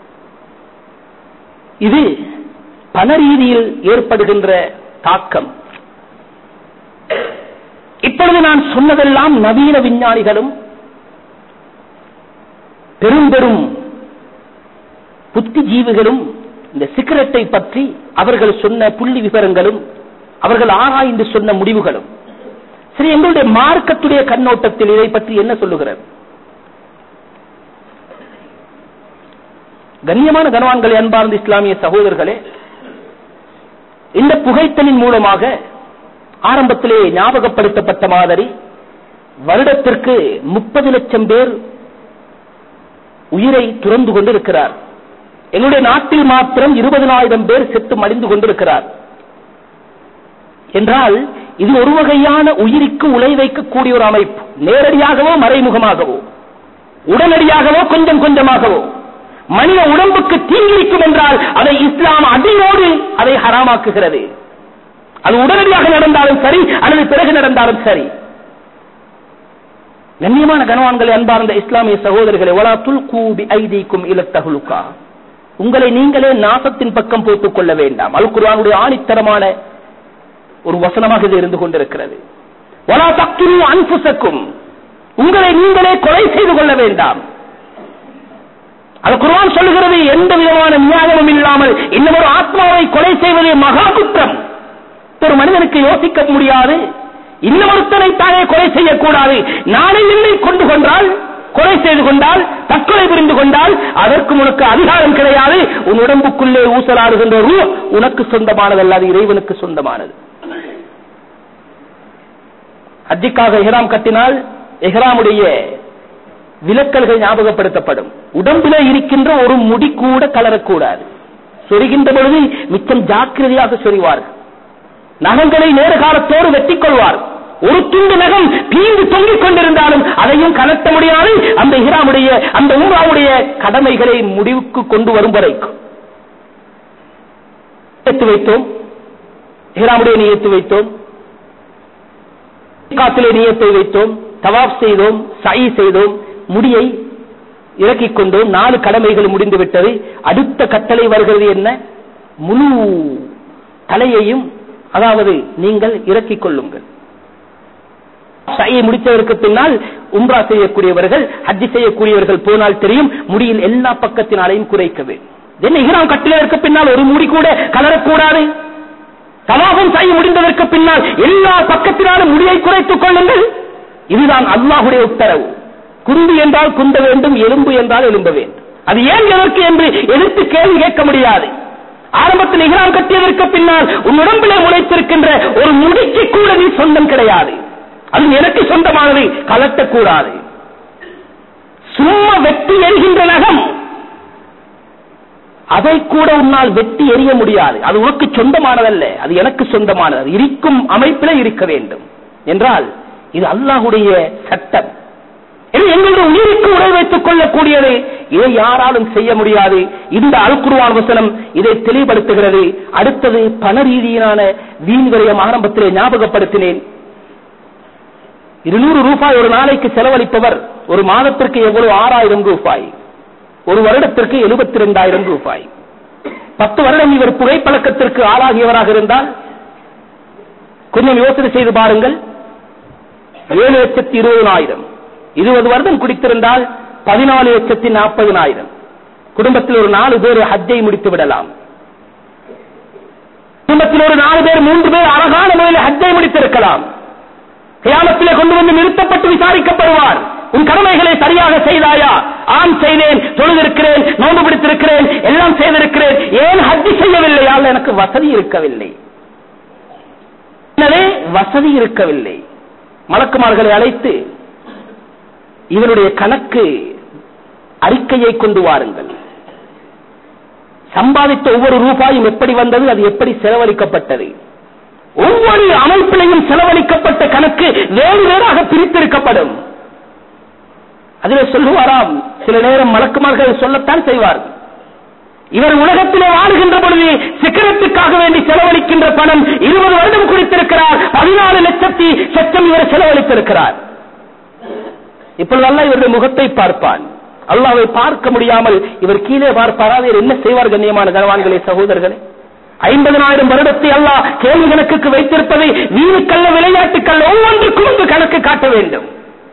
Speaker 1: இது பண ரீதியில் ஏற்படுகின்ற தாக்கம் இப்பொழுது நான் சொன்னதெல்லாம் நவீன விஞ்ஞானிகளும் பெரும் பெரும் புத்திஜீவிகளும் இந்த சிகரெட்டை பற்றி அவர்கள் சொன்ன புள்ளி விவரங்களும் அவர்கள் ஆராய்ந்து சொன்ன முடிவுகளும் சரி எங்களுடைய மார்க்கத்துடைய கண்ணோட்டத்தில் இதை பற்றி என்ன சொல்லுகிறது கண்ணியமான கனவான்களை அன்பார்ந்த இஸ்லாமிய சகோதரர்களே இந்த புகைத்தலின் மூலமாக ஆரம்பத்திலே ஞாபகப்படுத்தப்பட்ட மாதிரி வருடத்திற்கு முப்பது லட்சம் பேர் உயிரை துறந்து கொண்டிருக்கிறார் எங்களுடைய நாட்டில் மாத்திரம் இருபதனாயிரம் பேர் செத்து மடிந்து கொண்டிருக்கிறார் என்றால் இது ஒரு வகையான உயிருக்கு உலை வைக்கக்கூடிய ஒரு அமைப்பு நேரடியாகவோ மறைமுகமாகவோ உடனடியாகவோ கொஞ்சம் கொஞ்சமாகவோ மனித உடம்புக்கு தீங்கிக்கும் என்றால் அதை இஸ்லாம் அடியோடு அதை ஹராமாக்குகிறது அது உடனடியாக நடந்தாலும் சரி அல்லது பிறகு நடந்தாலும் சரி கண்ணியமான கனவான்களை அன்பார்ந்த இஸ்லாமிய சகோதரர்களை ஒலா துல் கூபி ஐதீக்கும் இலத்தகுலுக்கா உங்களை நீங்களே நாசத்தின் பக்கம் போட்டுக் கொள்ள வேண்டாம் அல் குர்ஆனுடைய ஆணித்தரமான ஒரு வசனமாக இது இருந்து கொண்டிருக்கிறது ஒலா தக்குரு அன்புசக்கும் உங்களை நீங்களே கொலை செய்து கொள்ள வேண்டாம் அது குர்ஆன் சொல்லுகிறது எந்த விதமான நியாயமும் இல்லாமல் இன்னும் ஒரு ஆத்மாவை கொலை செய்வது மகா குற்றம் ஒரு மனிதனுக்கு யோசிக்க முடியாது இன்னொருத்தனை தானே கொலை செய்யக்கூடாது நாளை என்னை கொண்டு கொண்டால் கொலை செய்து கொண்டால் தற்கொலை புரிந்து கொண்டால் அதற்கு உனக்கு அதிகாரம் கிடையாது உன் உடம்புக்குள்ளே ஊசலாடுகின்ற ரூ உனக்கு சொந்தமானதல்ல அது இறைவனுக்கு சொந்தமானது ஹஜ்ஜிக்காக எஹ்ராம் கட்டினால் எஹ்ராமுடைய விலக்கல்கள் ஞாபகப்படுத்தப்படும் உடம்பிலே இருக்கின்ற ஒரு முடி கூட கலரக்கூடாது சொரிகின்ற பொழுது மிச்சம் ஜாக்கிரதையாக சொரிவார்கள் நகங்களை நேர காலத்தோடு வெட்டிக் கொள்வார் ஒரு துண்டு நகம் பீந்து தொங்கிக் கொண்டிருந்தாலும் அதையும் கலட்ட முடியாது அந்த ஹிராமுடைய அந்த உம்ராவுடைய கடமைகளை முடிவுக்கு கொண்டு வரும் வரைக்கும் ஏத்து வைத்தோம் ஹிராமுடைய நியத்து வைத்தோம் காத்திலே நியத்தை வைத்தோம் தவாப் செய்தோம் சை செய்தோம் முடியை இறக்கிக் கொண்டோம் நாலு கடமைகள் முடிந்து விட்டது அடுத்த கட்டளை வருகிறது என்ன முழு தலையையும் அதாவது நீங்கள் இறக்கிக் கொள்ளுங்கள் சையை முடித்ததற்கு பின்னால் உம்ரா செய்யக்கூடியவர்கள் ஹஜ்ஜி செய்யக்கூடியவர்கள் போனால் தெரியும் முடியில் எல்லா பக்கத்தினாலையும் குறைக்க வேண்டும் என்ன இஹ்ராம் கட்டிலதற்கு பின்னால் ஒரு முடி கூட கலரக்கூடாது தவாகம் செய்ய முடிந்ததற்கு பின்னால் எல்லா பக்கத்தினாலும் முடியை குறைத்துக் கொள்ளுங்கள் இதுதான் அல்லாஹுடைய உத்தரவு குந்து என்றால் குந்த வேண்டும் எலும்பு என்றால் எலும்ப வேண்டும் அது ஏன் எதற்கு என்று எதிர்த்து கேள்வி கேட்க முடியாது ஆரம்பத்தில் இஹ்ராம் கட்டியதற்கு பின்னால் உன் உடம்பிலே முளைத்திருக்கின்ற ஒரு முடிக்கு கூட நீ சொந்தம் கிடையாது அது எனக்கு சொந்தமானது கலட்டக்கூடாது சும்மா வெட்டி எறிகின்ற நகம் அதை கூட உன்னால் வெட்டி எறிய முடியாது அது உனக்கு சொந்தமானதல்ல அது எனக்கு சொந்தமானது அது இருக்கும் அமைப்பில் இருக்க வேண்டும் என்றால் இது அல்லாஹுடைய சட்டம் இது எங்களுடைய உயிருக்கு உடல் வைத்துக் கொள்ளக்கூடியது இதை யாராலும் செய்ய முடியாது இந்த அல் குர்ஆன் வசனம் இதை தெளிவுபடுத்துகிறது அடுத்தது பண ரீதியிலான வீண் விரயம் ஆரம்பத்திலே ஞாபகப்படுத்தினேன் இருநூறு ரூபாய் ஒரு நாளைக்கு செலவழிப்பவர் ஒரு மாதத்திற்கு எவ்வளவு ஆறாயிரம் ரூபாய் ஒரு வருடத்திற்கு எழுபத்தி இரண்டாயிரம் ரூபாய் பத்து வருடம் இவர் புகைப்பழக்கத்திற்கு ஆளாகியவராக இருந்தால் கொஞ்சம் யோசனை செய்து பாருங்கள் ஏழு லட்சத்தி இருபதனாயிரம் இருபது வருடம் குடித்திருந்தால் பதினாலு லட்சத்தி நாற்பதனாயிரம் குடும்பத்தில் ஒரு நாலு பேர் ஹஜ்ஜை முடித்து விடலாம் குடும்பத்தில் ஒரு நாலு பேர் மூன்று பேர் அழகான முறையில் ஹஜ்ஜை முடித்திருக்கலாம் கியாமத்திலே கொண்டு வந்து நிறுத்தப்பட்டு விசாரிக்கப்படுவார் உன் கடமைகளை சரியாக செய்தாயா ஆம் செய்தேன் தொழுதிருக்கிறேன் நோன்பு பிடித்திருக்கிறேன் எல்லாம் செய்திருக்கிறேன் ஏன் ஹஜ்ஜி செய்யவில்லையா எனக்கு வசதி இருக்கவில்லை எனவே வசதி இருக்கவில்லை மலக்குமார்களை அழைத்து இவருடைய கணக்கு அறிக்கையை கொண்டு வாருங்கள் சம்பாதித்த ஒவ்வொரு ரூபாயும் எப்படி வந்தது அது எப்படி செலவழிக்கப்பட்டது ஒவ்வொரு அமைப்பிலையும் செலவழிக்கப்பட்ட கணக்கு வேறு வேறாக பிரித்திருக்கப்படும் அதிலே சொல்லுவாராம் சில நேரம் மலக்குமார்கள் சொல்லத்தான் செய்வார்கள் இவர் உலகத்திலே வாழுகின்ற பொழுது சிக்கரத்துக்காக வேண்டி செலவழிக்கின்ற பணம் இருபது வருடம் குறித்திருக்கிறார் பதினாலு லட்சத்தி சட்டம் இவர் செலவழித்திருக்கிறார் இப்பொழுதெல்லாம் இவருடைய முகத்தை பார்ப்பான் அல்லாவை பார்க்க முடியாமல் இவர் கீழே பார்ப்பாரா வேறு என்ன செய்வார் கண்ணியமான கனவான்களே சகோதரர்களே ஐம்பதனாயிரம் வருடத்தை அல்லாஹ் கேள்வி கணக்குக்கு வைத்திருப்பதை வீணுக்கல்ல விளையாட்டுக்கல்ல ஒவ்வொன்றுக்கும் வந்து கணக்கு காட்ட வேண்டும்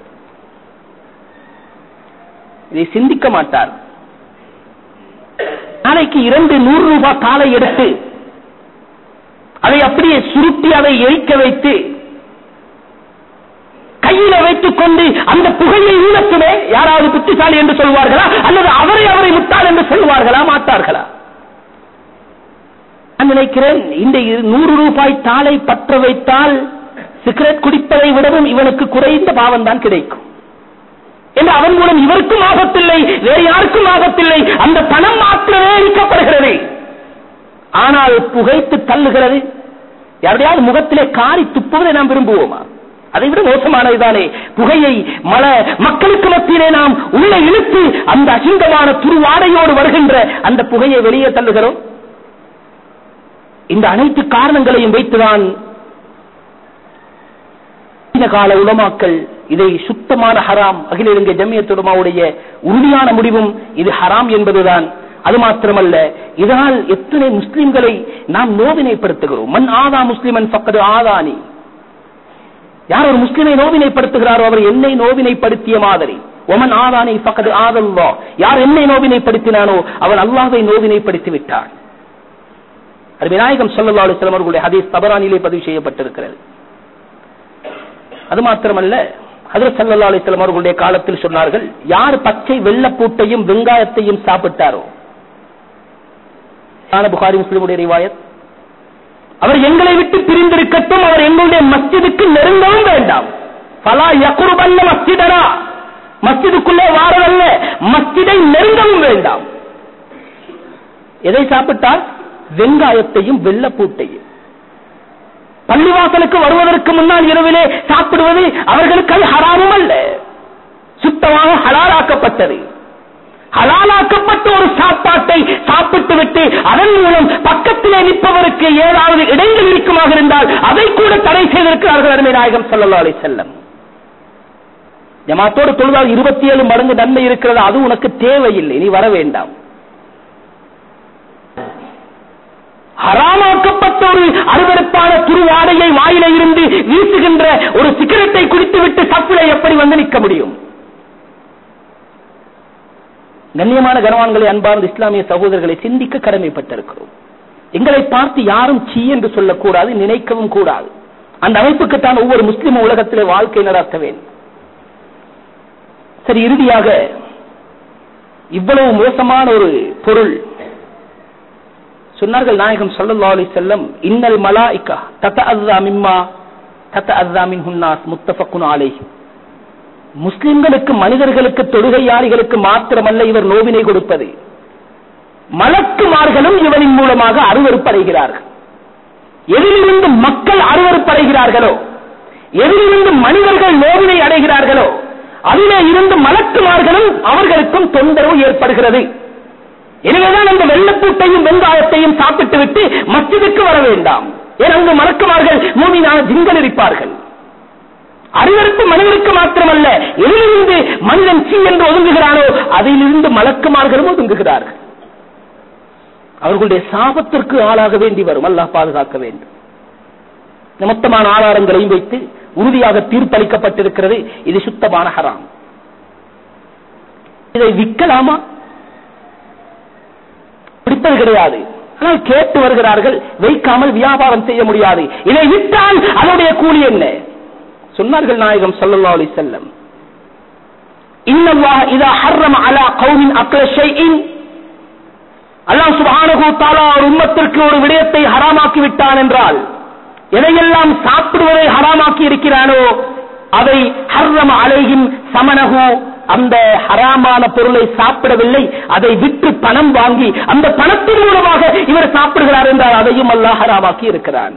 Speaker 1: இதை சிந்திக்க மாட்டார் நாளைக்கு இரண்டு நூறு ரூபாய் தாளை எடுத்து அதை அப்படியே சுருட்டி அதை எரிக்க வைத்து கையில வைத்துக் கொண்டு அந்த புகையை ஈழத்துமே யாராவது புத்திசாலி என்று சொல்வார்களா அல்லது அவரை அவரை முட்டாள் என்று சொல்வார்களா மாட்டார்களா நான் நினைக்கிறேன் இந்த இரு- நூறு ரூபாய் தாளை பற்ற வைத்தால் சிகரெட் குடிப்பதை விடவும் இவனுக்கு குறைந்த பாவம் தான் கிடைக்கும் என்று அவன் மூலம் இவருக்கும் ஆபத்தில்லை வேறு யாருக்கும் ஆபத்தில்லை அந்த பணம் மாத்திரமே அளிக்கப்படுகிறது ஆனால் புகைத்து தள்ளுகிறது யாருடையாவது முகத்திலே காரி துப்புவதை நாம் விரும்புவோமா அதை விட மோசமானதுதானே புகையை மல மக்களுக்கு மத்தியிலே நாம் உள்ள இழுத்து அந்த அசிங்கமான துருவாடையோடு வருகின்ற அந்த புகையை வெளியே தள்ளுகிறோம் இந்த அனைத்து காரணங்களையும் வைத்துதான் நவீன கால உலமாக்கள் இதை சுத்தமான ஹராம் அகில இலங்கை ஜமியத் உலமாவுடைய உறுதியான முடிவும் இது ஹராம் என்பதுதான் அது மாத்திரமல்ல இதனால் எத்தனை முஸ்லிம்களை நாம் நோவினைப்படுத்துகிறோம் மண் ஆதா முஸ்லிமன் பக்கது ஆதானி யார் ஒரு முஸ்லிமை நோவினைப்படுத்துகிறாரோ அவர் என்னை நோவினைப்படுத்திய மாதிரி ஒமன் ஆதானை பக்கது ஆதல்லா யார் என்னை நோவினைப்படுத்தினானோ அவன் அல்லாஹ்வை நோவினைப்படுத்தி விட்டான் அது விநாயகம் சல்லா அலிஸ்லாம் அவர்களுடைய ஹதீஸ் தபரானிலே பதிவு செய்யப்பட்டிருக்கிறது அது மாத்திரமல்ல ஹதரத் சல்லா அலிஸ்லாம் அவர்களுடைய காலத்தில் சொன்னார்கள் யார் பச்சை வெள்ளப்பூட்டையும் வெங்காயத்தையும் சாப்பிட்டாரோ ஆன புகாரி முஸ்லிமுடைய ரிவாயத் அவர் எங்களை விட்டு பிரிந்திருக்கட்டும் அவர் எங்களுடைய மஸ்ஜிதுக்கு நெருங்கவும் வேண்டாம் பலா யக்குருபல்ல மஸ்ஜிதனா மஸ்ஜிதுக்குள்ளே வாரதல்ல மஸ்ஜிதை நெருங்கவும் வேண்டாம் எதை சாப்பிட்டார் வெங்காயத்தையும் வெள்ளப்பூட்டையும் பள்ளிவாசலுக்கு வருவதற்கு முன்னால் இரவிலே சாப்பிடுவது அவர்களுக்கு அது ஹராமும் அல்ல சுத்தமாக ஹலாலாக்கப்பட்டது ஹலாலாக்கப்பட்ட ஒரு சாப்பாட்டை சாப்பிட்டு விட்டு அதன் மூலம் பக்கத்திலே நிற்பவருக்கு ஏதாவது இடைஞ்சல் இருக்குமாக இருந்தால் அதை கூட தடை செய்திருக்கிறார்கள் அருமை நாயகம் ஸல்லல்லாஹு அலைஹி செல்லம் ஜமாத்தோடு தொழுதால் இருபத்தி ஏழு மடங்கு நன்மை இருக்கிறது அது உனக்கு தேவையில்லை நீ வர வேண்டாம் ஹராமாக்கப்பட்ட ஒரு அருவருப்பான துருவாடையை வாயில இருந்து வீசுகின்ற ஒரு சிகரெட்டை குடித்துவிட்டு சப்பில எப்படி வந்து நிற்க முடியும் கண்ணியமான கனவான்களை அன்பார்ந்த இஸ்லாமிய சகோதரர்களை சிந்திக்க கடமைப்பட்டிருக்கிறோம் எங்களை பார்த்து யாரும் சீ என்று சொல்லக்கூடாது நினைக்கவும் கூடாது அந்த அமைப்புக்குத்தான் ஒவ்வொரு முஸ்லிம் உலகத்திலே வாழ்க்கை நடத்த வேண்டும் சரி இறுதியாக இவ்வளவு மோசமான ஒரு பொருள் சொன்னார்கள் நாயகம் ஸல்லல்லாஹு அலைஹி செல்லம் இன்னல் மலாயிகா தத்தஅzzா மிம்மா தத்தஅzzா மின்ஹுன் நாஸ் முத்தஃபக்குன் அலைஹி முஸ்லிம்களுக்கு மனிதர்களுக்கு தொழுகையாளிகளுக்கு மாத்திரமல்ல இவர் நோவினை கொடுப்பது மலக்குமார்களும் இவரின் மூலமாக அருவருப்படைகிறார்கள் எதிலிருந்து மக்கள் அருவருப்படைகிறார்களோ எதிலிருந்து மனிதர்கள் நோவினை அடைகிறார்களோ அதிலே இருந்து மலக்குமார்களும் அவர்களுக்கும் தொந்தரவு ஏற்படுகிறது எனவேதான் அந்த வெள்ளப்பூட்டையும் வெங்காயத்தையும் சாப்பிட்டு விட்டு மஸ்ஜிதுக்கு வர வேண்டாம் ஏன் அங்கு மலக்குமார்கள் மூமினான ஜிங்கள் இருப்பார்கள் அறிவறுப்பு மனிதருக்கு மாத்திரமல்ல எதிலிருந்து மனிதன் சீ என்று ஒதுங்குகிறானோ அதிலிருந்து மலக்குமார்களும் ஒதுங்குகிறார்கள் அவர்களுடைய சாபத்திற்கு ஆளாக வேண்டி வரும் அல்லாஹ் பாதுகாக்க வேண்டும் இந்த மொத்தமான ஆதாரங்களையும் வைத்து உறுதியாக தீர்ப்பளிக்கப்பட்டிருக்கிறது இது சுத்தமான ஹராம் இதை விற்கலாமா பிடிப்பது கிடையாது ஆனால் கேட்டு வருகிறார்கள் வைக்காமல் வியாபாரம் செய்ய முடியாது இதை விட்டால் அதனுடைய கூலி என்ன சொன்னார்கள் நாயகம் ஸல்லல்லாஹு அலைஹி வஸல்லம் இன்னல்லாஹ் இதா ஹர்ரம அலா கௌமின் அக்ல ஷைஇன் அல்லாஹ் சுப்ஹானஹு தஆலா ஒரு உம்மத்திற்கு ஒரு விடயத்தை ஹராமாக்கி விட்டான் என்றால் எதையெல்லாம் சாப்பிடுவதை ஹராமாக்கி இருக்கிறானோ அதை ஹர்ரம அலைஹிம் சமனஹு அந்த ஹராமான பொருளை சாப்பிடவில்லை அதை விற்று பணம் வாங்கி அந்த பணத்தின் மூலமாக இவர் சாப்பிடுகிறார் என்றால் அதையும் அல்லாஹ் ஹராமாக்கி இருக்கிறான்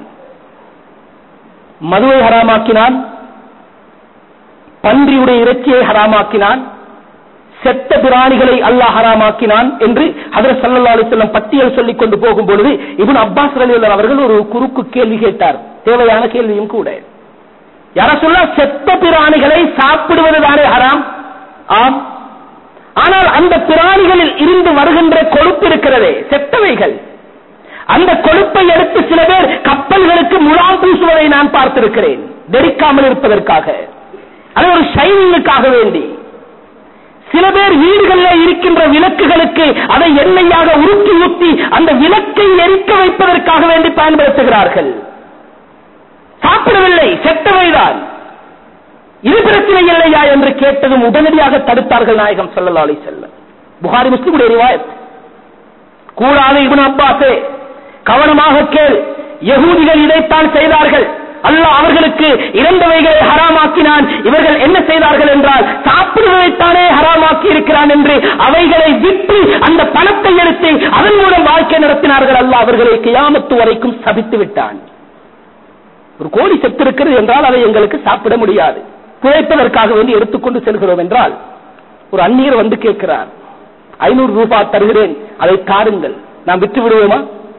Speaker 1: மதுவை ஹராமாக்கினான் பன்றியுடைய இறைச்சியை ஹராமாக்கினான் செத்த பிராணிகளை அல்லாஹ் ஹராமாக்கினான் என்று ஹதரத் ஸல்லல்லாஹு அலைஹி வஸல்லம் பட்டியல் சொல்லிக் கொண்டு போகும் பொழுது இப்னு அப்பாஸ் ரலியல்லாஹு அவர்கள் ஒரு குறுக்கு கேள்வி கேட்டார் தேவையான கேள்வியும் கூட யார சொல்ல செத்த பிராணிகளை சாப்பிடுவது தானே ஹராம் ஆம் ஆனால் அந்த பிராணிகளில் இருந்து வருகின்ற கொழுப்பு இருக்கிறதே செத்தவைகள் அந்த கொழுப்பை எடுத்து சில பேர் கப்பல்களுக்கு முலாம் பூசுவதை நான் பார்த்திருக்கிறேன் வெடிக்காமல் இருப்பதற்காக அது ஒரு ஷைனிங்குக்காக வேண்டி சில பேர் வீடுகளில் இருக்கின்ற விளக்குகளுக்கு அதை எண்ணெயாக உருக்கி ஊற்றி அந்த விளக்கை எரிக்க வைப்பதற்காக வேண்டி பயன்படுத்துகிறார்கள் சாப்பிடவில்லை செத்தவைதான் இது பிரச்சனை இல்லையா என்று கேட்டதும் உடனடியாக தடுத்தார்கள் நாயகம் ஸல்லல்லாஹு அலைஹி வஸல்லம் புகாரி முஸ்லிமுடைய ரிவாயத் கூடாது இப்னு அப்பாஸே கவனமாக கேள் யகூதிகள் இதைத்தான் செய்தார்கள் அல்லாஹ் அவர்களுக்கு இறந்தவைகளை ஹராமாக்கினான் இவர்கள் என்ன செய்தார்கள் என்றால் சாப்பிடுவதைத்தானே ஹராமாக்கி இருக்கிறான் என்று அவைகளை விற்று அந்த பணத்தை எடுத்து அதன் மூலம் வாழ்க்கை நடத்தினார்கள் அல்லாஹ் அவர்களை கியாமத்து வரைக்கும் சபித்து விட்டான் ஒரு கோழி செத்திருக்கிறது என்றால் அதை எங்களுக்கு சாப்பிட முடியாது குழைப்பதற்காக வேண்டி எடுத்துக்கொண்டு செல்கிறோம் என்றால் ஒரு அந்நியர் வந்து கேட்கிறார் ஐநூறு ரூபாய் தருகிறேன் அதை தாருங்கள் நாம் விட்டு விடுவோமா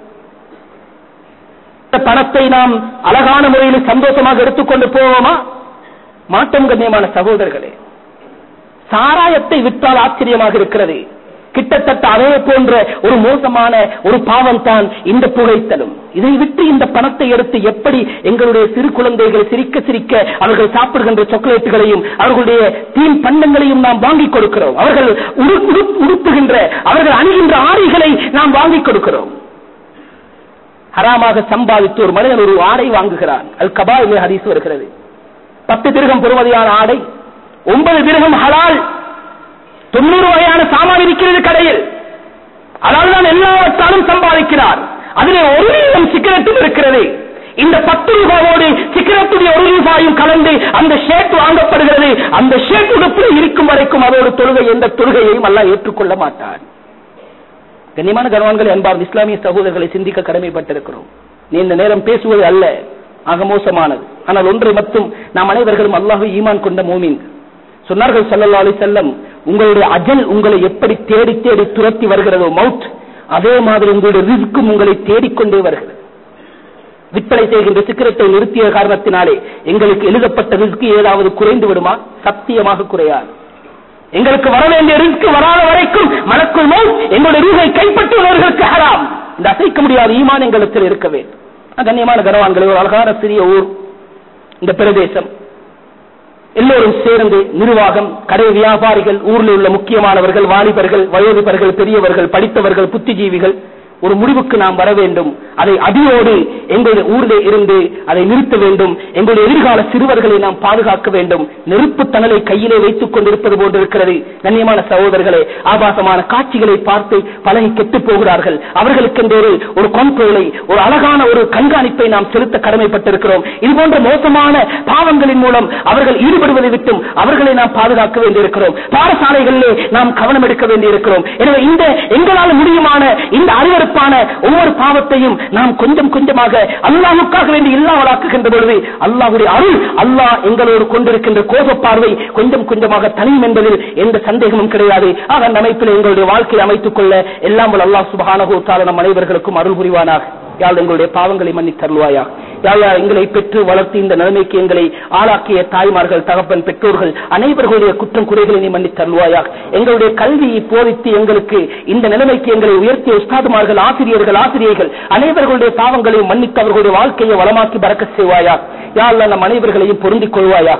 Speaker 1: இந்த பணத்தை நாம் அழகான முறையில் சந்தோஷமாக எடுத்துக்கொண்டு போவோமா மாட்டம் கண்ணியமான சகோதரர்களே சாராயத்தை விற்றால் ஆச்சரியமாக இருக்கிறது கிட்டத்தட்ட அதே போன்ற ஒரு மோசமான ஒரு பாவம் தான் இந்த புகைத்தலும் இதை விட்டு இந்த பணத்தை எடுத்து எப்படி எங்களுடைய சிறு குழந்தைகள் சிரிக்க சிரிக்க அவர்கள் சாப்பிடுகின்ற சாக்லேட்டுகளையும் அவர்களுடைய தீன் பண்டங்களையும் நாம் வாங்கிக் கொடுக்கிறோம் அவர்கள் உடு- உடு- உடுத்துகின்ற அவர்கள் அணிகின்ற ஆடைகளை நாம் வாங்கிக் கொடுக்கிறோம் ஹராமாக சம்பாதித்து ஒரு மனிதன் ஒரு ஆடை வாங்குகிறான் அது கபா என்று ஹதீஸ் வருகிறது பத்து திருகம் பெறுமதியான ஆடை ஒன்பது திருகம் ஹலால் தொண்ணூறு வகையான சாமான் இருக்கிறது கடையில் அதாவது தான் எல்லாவற்றாலும் சம்பாதிக்கிறார் அதிலே ஒரு வீதம் சிகரெட்டும் இருக்கிறது இந்த பத்து ரூபாயோடு சிகரெட்டுடைய ஒரு ரூபாயும் கலந்து அந்த ஷேட் வாங்கப்படுகிறது அந்த ஷேட் உடுப்பில் இருக்கும் வரைக்கும் அதோடு தொழுகை எந்த தொழுகையையும் அல்ல ஏற்றுக்கொள்ள மாட்டான் கண்ணியமான கனவான்கள் என்பார் இஸ்லாமிய சகோதரர்களை சிந்திக்க கடமைப்பட்டிருக்கிறோம் நீண்ட நேரம் பேசுவது அல்ல ஆக மோசமானது ஆனால் ஒன்றை மட்டும் நாம் அனைவர்களும் அல்லாஹ் ஈமான் கொண்ட மூமின் சொன்னார்கள் ஸல்லல்லாஹு அலைஹி வஸல்லம் உங்களுடைய அஜல் உங்களை எப்படி தேடி தேடி துரத்தி வருகிறதோ மவுத் அதே மாதிரி உங்களுடைய ரிஸ்க்கும் உங்களை தேடிக்கொண்டே வருகிறது விற்பனை செய்கின்ற சிகரெட்டை நிறுத்திய காரணத்தினாலே எங்களுக்கு எழுதப்பட்ட ரிஸ்க் ஏதாவது குறைந்து விடுமா சத்தியமாக குறையாது எங்களுக்கு வர வேண்டிய ரிஸ்க் வராத வரைக்கும் மலக்குள் மௌத் எங்களுடைய ரூகை கைப்பற்றுவதற்கு ஹராம் இந்த அசைக்க முடியாத ஈமான் எங்களுக்கு இருக்க வேண்டும் கண்ணியமான கனவான்களே ஒரு அழகான சிறிய ஊர் இந்த பிரதேசம் எல்லோரும் சேர்ந்து நிர்வாகம் கடை வியாபாரிகள் ஊரில் உள்ள முக்கியமானவர்கள் வாலிபர்கள் வயோதிபர்கள் பெரியவர்கள் படித்தவர்கள் புத்திஜீவிகள் ஒரு முடிவுக்கு நாம் வர வேண்டும் அதை அடியோடு எங்களுடைய ஊரிலே இருந்து அதை நிறுத்த வேண்டும் எங்களுடைய எதிர்கால சிறுவர்களை நாம் பாதுகாக்க வேண்டும் நெருப்பு தணலை கையிலே வைத்துக் கொண்டிருப்பது போன்றிருக்கிறது கண்ணியமான சகோதரர்களே ஆபாசமான காட்சிகளை பார்த்து பழகி கெட்டு போகிறார்கள் அவர்களுக்கென்று ஒரு ஒரு கண்ட்ரோலை ஒரு அழகான ஒரு கண்காணிப்பை நாம் செலுத்த கடமைப்பட்டிருக்கிறோம் இது போன்ற மோசமான பாவங்களின் மூலம் அவர்கள் ஈடுபடுவதை விட்டும் அவர்களை நாம் பாதுகாக்க வேண்டியிருக்கிறோம் பாடசாலைகளிலே நாம் கவனம் எடுக்க வேண்டியிருக்கிறோம் எனவே இந்த எங்களால் முடியுமான இந்த அருவருப்பான ஒவ்வொரு பாவத்தையும் நாம் கொஞ்சம் கொஞ்சமாக அல்லாஹுக்காக வேண்டி இல்லாமலாக்குகின்ற பொழுது அல்லாஹுடைய அருள் அல்லாஹ் எங்களோடு கொண்டிருக்கின்ற கோப பார்வை கொஞ்சம் கொஞ்சமாக தனியும் என்பதில் எந்த சந்தேகமும் கிடையாது ஆக அந்த அமைப்பில் எங்களுடைய வாழ்க்கையை அமைத்துக் கொள்ள எல்லாம் வல்ல அல்லாஹ் சுபஹானஹு தஆலா நம் அனைவர்களுக்கும் அருள் புரிவானாக யாழ் எங்களுடைய பாவங்களை மன்னித் தருவாயா யாழா எங்களை பெற்று வளர்த்து இந்த நிலைமைக்கு எங்களை ஆளாக்கிய தாய்மார்கள் தகப்பன் பெற்றோர்கள் அனைவர்களுடைய குற்றம் குறைகளை நீ மன்னித் தருவாயா எங்களுடைய கல்வியை போதித்து எங்களுக்கு இந்த நிலைமைக்கு எங்களை உயர்த்திய உஸ்தாதுமார்கள் ஆசிரியர்கள் ஆசிரியர்கள் அனைவர்களுடைய பாவங்களை மன்னித்து அவர்களுடைய வாழ்க்கையை வளமாக்கி பறக்க செய்வாயா யாழ் நம் அனைவர்களையும் பொருந்திக் கொள்வாயா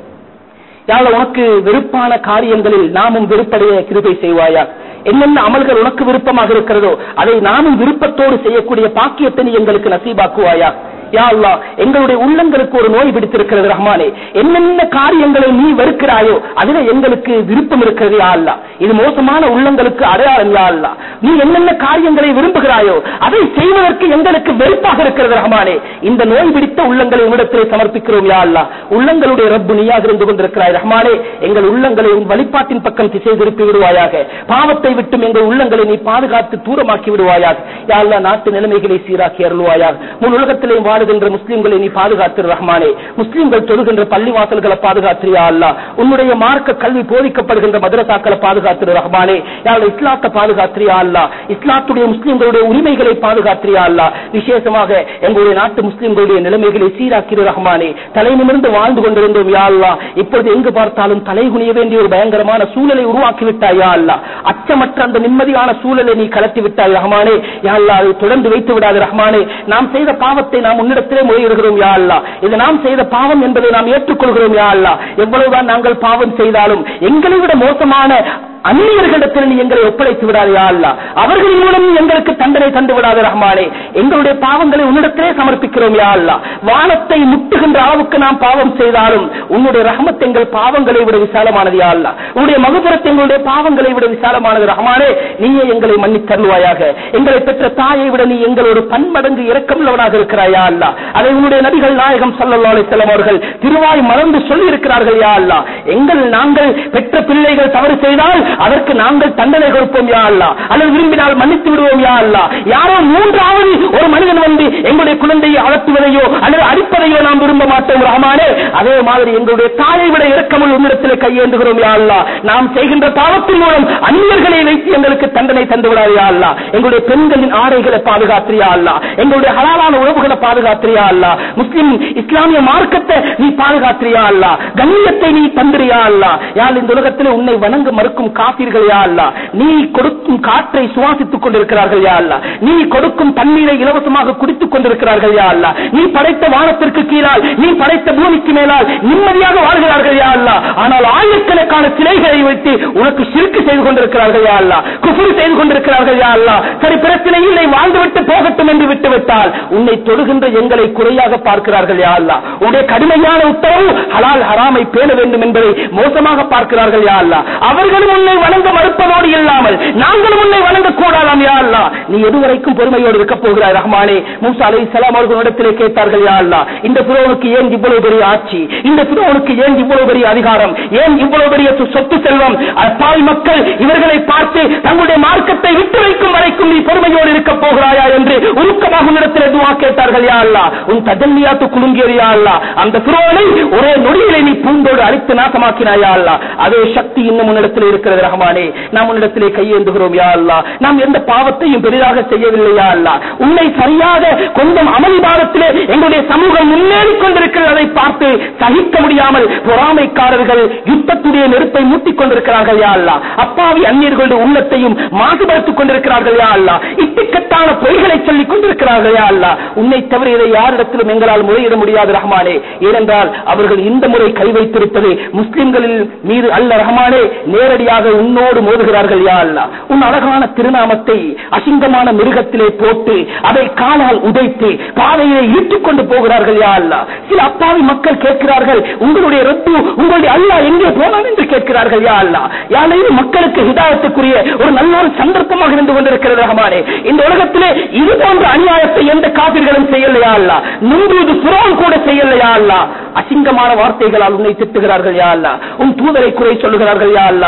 Speaker 1: யாழ் உனக்கு வெறுப்பான காரியங்களில் நாமும் வெறுப்படைய கிருபை செய்வாயா என்னென்ன அமல்கள் உனக்கு விருப்பமாக இருக்கிறதோ அதை நாமும் விருப்பத்தோடு செய்யக்கூடிய பாக்கியத்தை நீ எங்களுக்கு நசீபாக்குவாயா யா அல்லாஹ் எங்களுடைய உள்ளங்களுக்கு ஒரு நோய் பிடித்திருக்கிறது ரஹ்மானே என்னென்ன காரியங்களை நீ வெறுக்கிறாயோ அதுல எங்களுக்கு விருப்பம் இருக்கிறது யா அல்லாஹ் இது மோசமான உள்ளங்களுக்கு அடையாளம் யா அல்லாஹ் நீ என்னென்ன காரியங்களை விரும்புகிறாயோ அதை செய்வதற்கு எங்களுக்கு வெறுப்பாக இருக்கிறது ரஹ்மானே இந்த நோய் பிடித்த உள்ளங்களை உன்னிடத்திலே சமர்ப்பிக்கிறோம் யா அல்லாஹ் உள்ளங்களுடைய ரப்பு நீயாக இருந்து கொண்டிருக்கிறாய் ரஹ்மானே எங்கள் உள்ளங்களை உன் வழிபாட்டின் பக்கம் திசை திருப்பி விடுவாயாக பாவத்தை விட்டும் எங்கள் உள்ளங்களை நீ பாதுகாத்து தூரமாக்கி விடுவாயாக யா அல்லாஹ் நாட்டு நிலைமைகளை சீராக்கி அருள்வாயாக முன் உலகத்திலே வாழுகின்ற முஸ்லிம்களை நீ பாதுகாத்து ரஹ்மானே முஸ்லிம்கள் தொழுகின்ற பள்ளி வாசல்களை பாதுகாத்திரியா அல்லாஹ் உன்னுடைய மார்க்க கல்வி போதிக்கப்படுகின்ற மதரசாக்களை பாதுகாத்து ரஹ்மானே யா அல்லாஹ் இஸ்லாத்தை பாதுகாத்திரியா அல்லாஹ் இஸ்லாத்துடைய முஸ்லிம்களுடைய உரிமைகளை பாதுகாத்திரியா அல்லாஹ் விசேஷமாக எங்களுடைய நாட்டு முஸ்லிம்களுடைய நிலைமைகளை சீராக்கிற ரஹ்மானே தலை நிமிர்ந்து வாழ்ந்து கொண்டிருந்தோம் யா அல்லாஹ் இப்பொழுது எங்கு பார்த்தாலும் தலை குனிய வேண்டிய ஒரு பயங்கரமான சூழலை உருவாக்கி விட்டாய் யா அல்லாஹ் அச்சமற்ற அந்த நிம்மதியான சூழலை நீ கலட்டி விட்டாய் ரஹ்மானே யா அல்லாஹ் அதை தொடர்ந்து வைத்து விடாது ரஹ்மானே நாம் செய்த பாவத்தை நாம் உன்னிடத்திலே முறையிடுகிறோம் யா அல்லாஹ் இது நாம் செய்த பாவம் என்பதை நாம் ஏற்றுக்கொள்கிறோம் யா அல்லாஹ் எவ்வளவுதான் நாங்கள் பாவம் செய்தாலும் எங்களை விட மோசமான அந்நியர்களிடத்தில் நீ எங்களை ஒப்படைத்து விடாதே அல்லா அவர்களின் மூலம் நீ எங்களுக்கு தண்டனை தந்து விடாத ரஹ்மானே எங்களுடைய பாவங்களை உன்னிடத்திலே சமர்ப்பிக்கிறோம் யா அல்லா வானத்தை முட்டுகின்ற அளவுக்கு நாம் பாவம் செய்தாலும் உன்னுடைய ரஹமத் எங்கள் பாவங்களை விட விசாலமானது யா அல்லா உன்னுடைய மகுபுரத் எங்களுடைய பாவங்களை விட விசாலமானது ரஹ்மானே நீயே எங்களை மன்னித் தருவாயாக எங்களை பெற்ற தாயை விட நீ எங்களோடு பன்மடங்கு இரக்கமுள்ளவனாக இருக்கிறாயா அல்லா அதை உன்னுடைய நபிகள் நாயகம் சல்லல்லாஹு அலைஹி வஸல்லம் அவர்கள் திருவாய் மறந்து சொல்லி இருக்கிறார்கள் யா அல்லா எங்கள் நாங்கள் பெற்ற பிள்ளைகள் தவறு செய்தால் அதற்கு நாங்கள் தண்டனை கொடுப்போம் யா அல்லா அல்லது விரும்பினால் மன்னித்து விடுவோம் யா அல்லா யாரோ மூன்றாவது ஒரு மனிதன் வந்து எங்களுடைய குழந்தையை அகற்றுவதையோ அல்லது அடிப்பதையோ நாம் விரும்ப மாட்டோம் ரஹமானே அதே மாதிரி எங்களுடைய தாயை விட இறக்கமுள் உன்னிடத்தில் கையேந்துகிறோம் யா அல்லா நாம் செய்கின்ற பாவத்தின் மூலம் அந்நியர்களை வைத்து எங்களுக்கு தண்டனை தந்து விடாது யா அல்லா எங்களுடைய பெண்களின் ஆடைகளை பாதுகாத்திரியா அல்லா எங்களுடைய ஹலாலான உறவுகளை பாதுகாத்திரியா அல்லா முஸ்லிம் இஸ்லாமிய மார்க்கத்தை நீ பாதுகாத்திரியா அல்லா கண்ணியத்தை நீ தந்திரியா அல்லா யாழ் இந்த உலகத்தில் உன்னை வணங்க மறுக்கும் காப்பீர்கள் யா அல்லா நீ கொடுக்கும் காற்றை சுவாசித்துக் கொண்டிருக்கிறார்கள் யா அல்லா நீ கொடுக்கும் தண்ணீரை இலவசமாக குடித்துக் கொண்டிருக்கிறார்கள் யா அல்லா நீ படைத்த வானத்திற்கு கீழால் நீ படைத்த பூமிக்கு மேலால் நிம்மதியாக வாழ்கிறார்கள் யா அல்லா ஆனால் ஆயிரக்கணக்கான சிலைகளை வைத்து உனக்கு சிறுக்கு செய்து கொண்டிருக்கிறார்கள் யா அல்லா குஃபுர் செய்து கொண்டிருக்கிறார்கள் யா அல்லா சரி பிரச்சனை இல்லை வாழ்ந்துவிட்டு போகட்டும் என்று விட்டுவிட்டால் உன்னை தொடுகின்ற எங்களை குறையாக பார்க்கிறார்கள் யா அல்லா உன்னுடைய கடுமையான உத்தரவு ஹலால் ஹராமை பேண வேண்டும் என்பதை மோசமாக பார்க்கிறார்கள் யா அல்லா அவர்களும் உன்னை வணங்க மறுப்பதோடு இல்லாமல் நாங்களும் உன்னை வணங்க கூடாதாம் யா அல்லா நீ எதுவரைக்கும் பொறுமையோடு இருக்க போகிறாய் ரஹ்மானே மூசா அலை சலாம் அவர்களிடத்திலே கேட்டார்கள் யா அல்லா இந்த பிரோனுக்கு ஏன் இவ்வளவு பெரிய ஆட்சி இந்த பிரோனுக்கு ஏன் இவ்வளவு பெரிய அதிகாரம் ஏன் இவ்வளவு பெரிய சொ- சொத்து செல்வம் அப்பாவி மக்கள் இவர்களை பார்த்து தங்களுடைய மார்க்கத்தை விட்டு வைக்கும் வரைக்கும் நீ பொறுமையோடு இருக்க போகிறாயா என்று உருக்கமாக உன்னிடத்தில் துவா கேட்டார்கள் யா அல்லா உன் தஜல்லியாத்து குலுங்கியது யா அல்லா அந்த பிரோனை ஒரே நொடியிலே நீ பூண்டோடு அழித்து நாசமாக்கினாயா அல்லா அதே சக்தி இன்னும் உன்னிடத்தில் இருக்கிறது ரஹ்மானே நாம் உன்னிடத்திலே கையேந்துகிறோம் யா அல்லா நாம் எந்த பாவத்தையும் பெரிதாக செய்யவில்லை யா அல்லா உன்னை சரியாக கொஞ்சம் அமளிபாதத்திலே எங்களுடைய சமூகம் முன்னேறிக் கொண்டிருக்கிறது அதை பார்த்து சகிக்க முடியாமல் பொறாமைக்காரர்கள் யுத்தத்துடைய நெருப்பை மூட்டிக் கொண்டிருக்கிறார்கள் யா அல்லா அப்பாவி அந்நியர்களுடைய உள்ளத்தையும் மாசுபடுத்திக் கொண்டிருக்கிறார்கள் யா அல்லா இட்டுக்கட்டான பொய்களை சொல்லிக் கொண்டிருக்கிறார்கள் யா அல்லா உன்னை தவிர இதை யாரிடத்திலும் எங்களால் முறையிட முடியாது ரஹ்மானே ஏனென்றால் அவர்கள் இந்த முறை கை வைத்திருப்பது முஸ்லிம்களில் மீது அல்ல ரஹ்மானே நேரடியாக உன்னோடு மோதுகிறார்கள் யா அல்லா உன் அழகான திருநாமத்தை அசிங்கமான மிருகத்திலே போட்டு அதை காலால் உதைத்து பாதையை ஈட்டுக் கொண்டு போகிறார்கள் யா அல்லா சில அப்பாவி மக்கள் கேட்கிறார்கள் உங்களுடைய ரப்பு உங்களுடைய அல்லாஹ் எங்கே போனான் என்று கேட்கிறார்கள் யா அல்லா யாழையும் மக்களுக்கு ஹிதாயத்துக்குரிய ஒரு நல்ல ஒரு சந்தர்ப்பமாக இருந்து கொண்டிருக்கிறது ரஹ்மானே இந்த உலகத்திலே இது போன்ற அநியாயத்தை எந்த காபிர்களும் செய்யலையா அல்லா நுங்குவது புறம் கூட செய்யலையா அல்லா அசிங்கமான வார்த்தைகளால் உன்னை திட்டுகிறார்கள் யா அல்லா உன் தூதரை குறை சொல்லுகிறார்கள் யா அல்லா உன்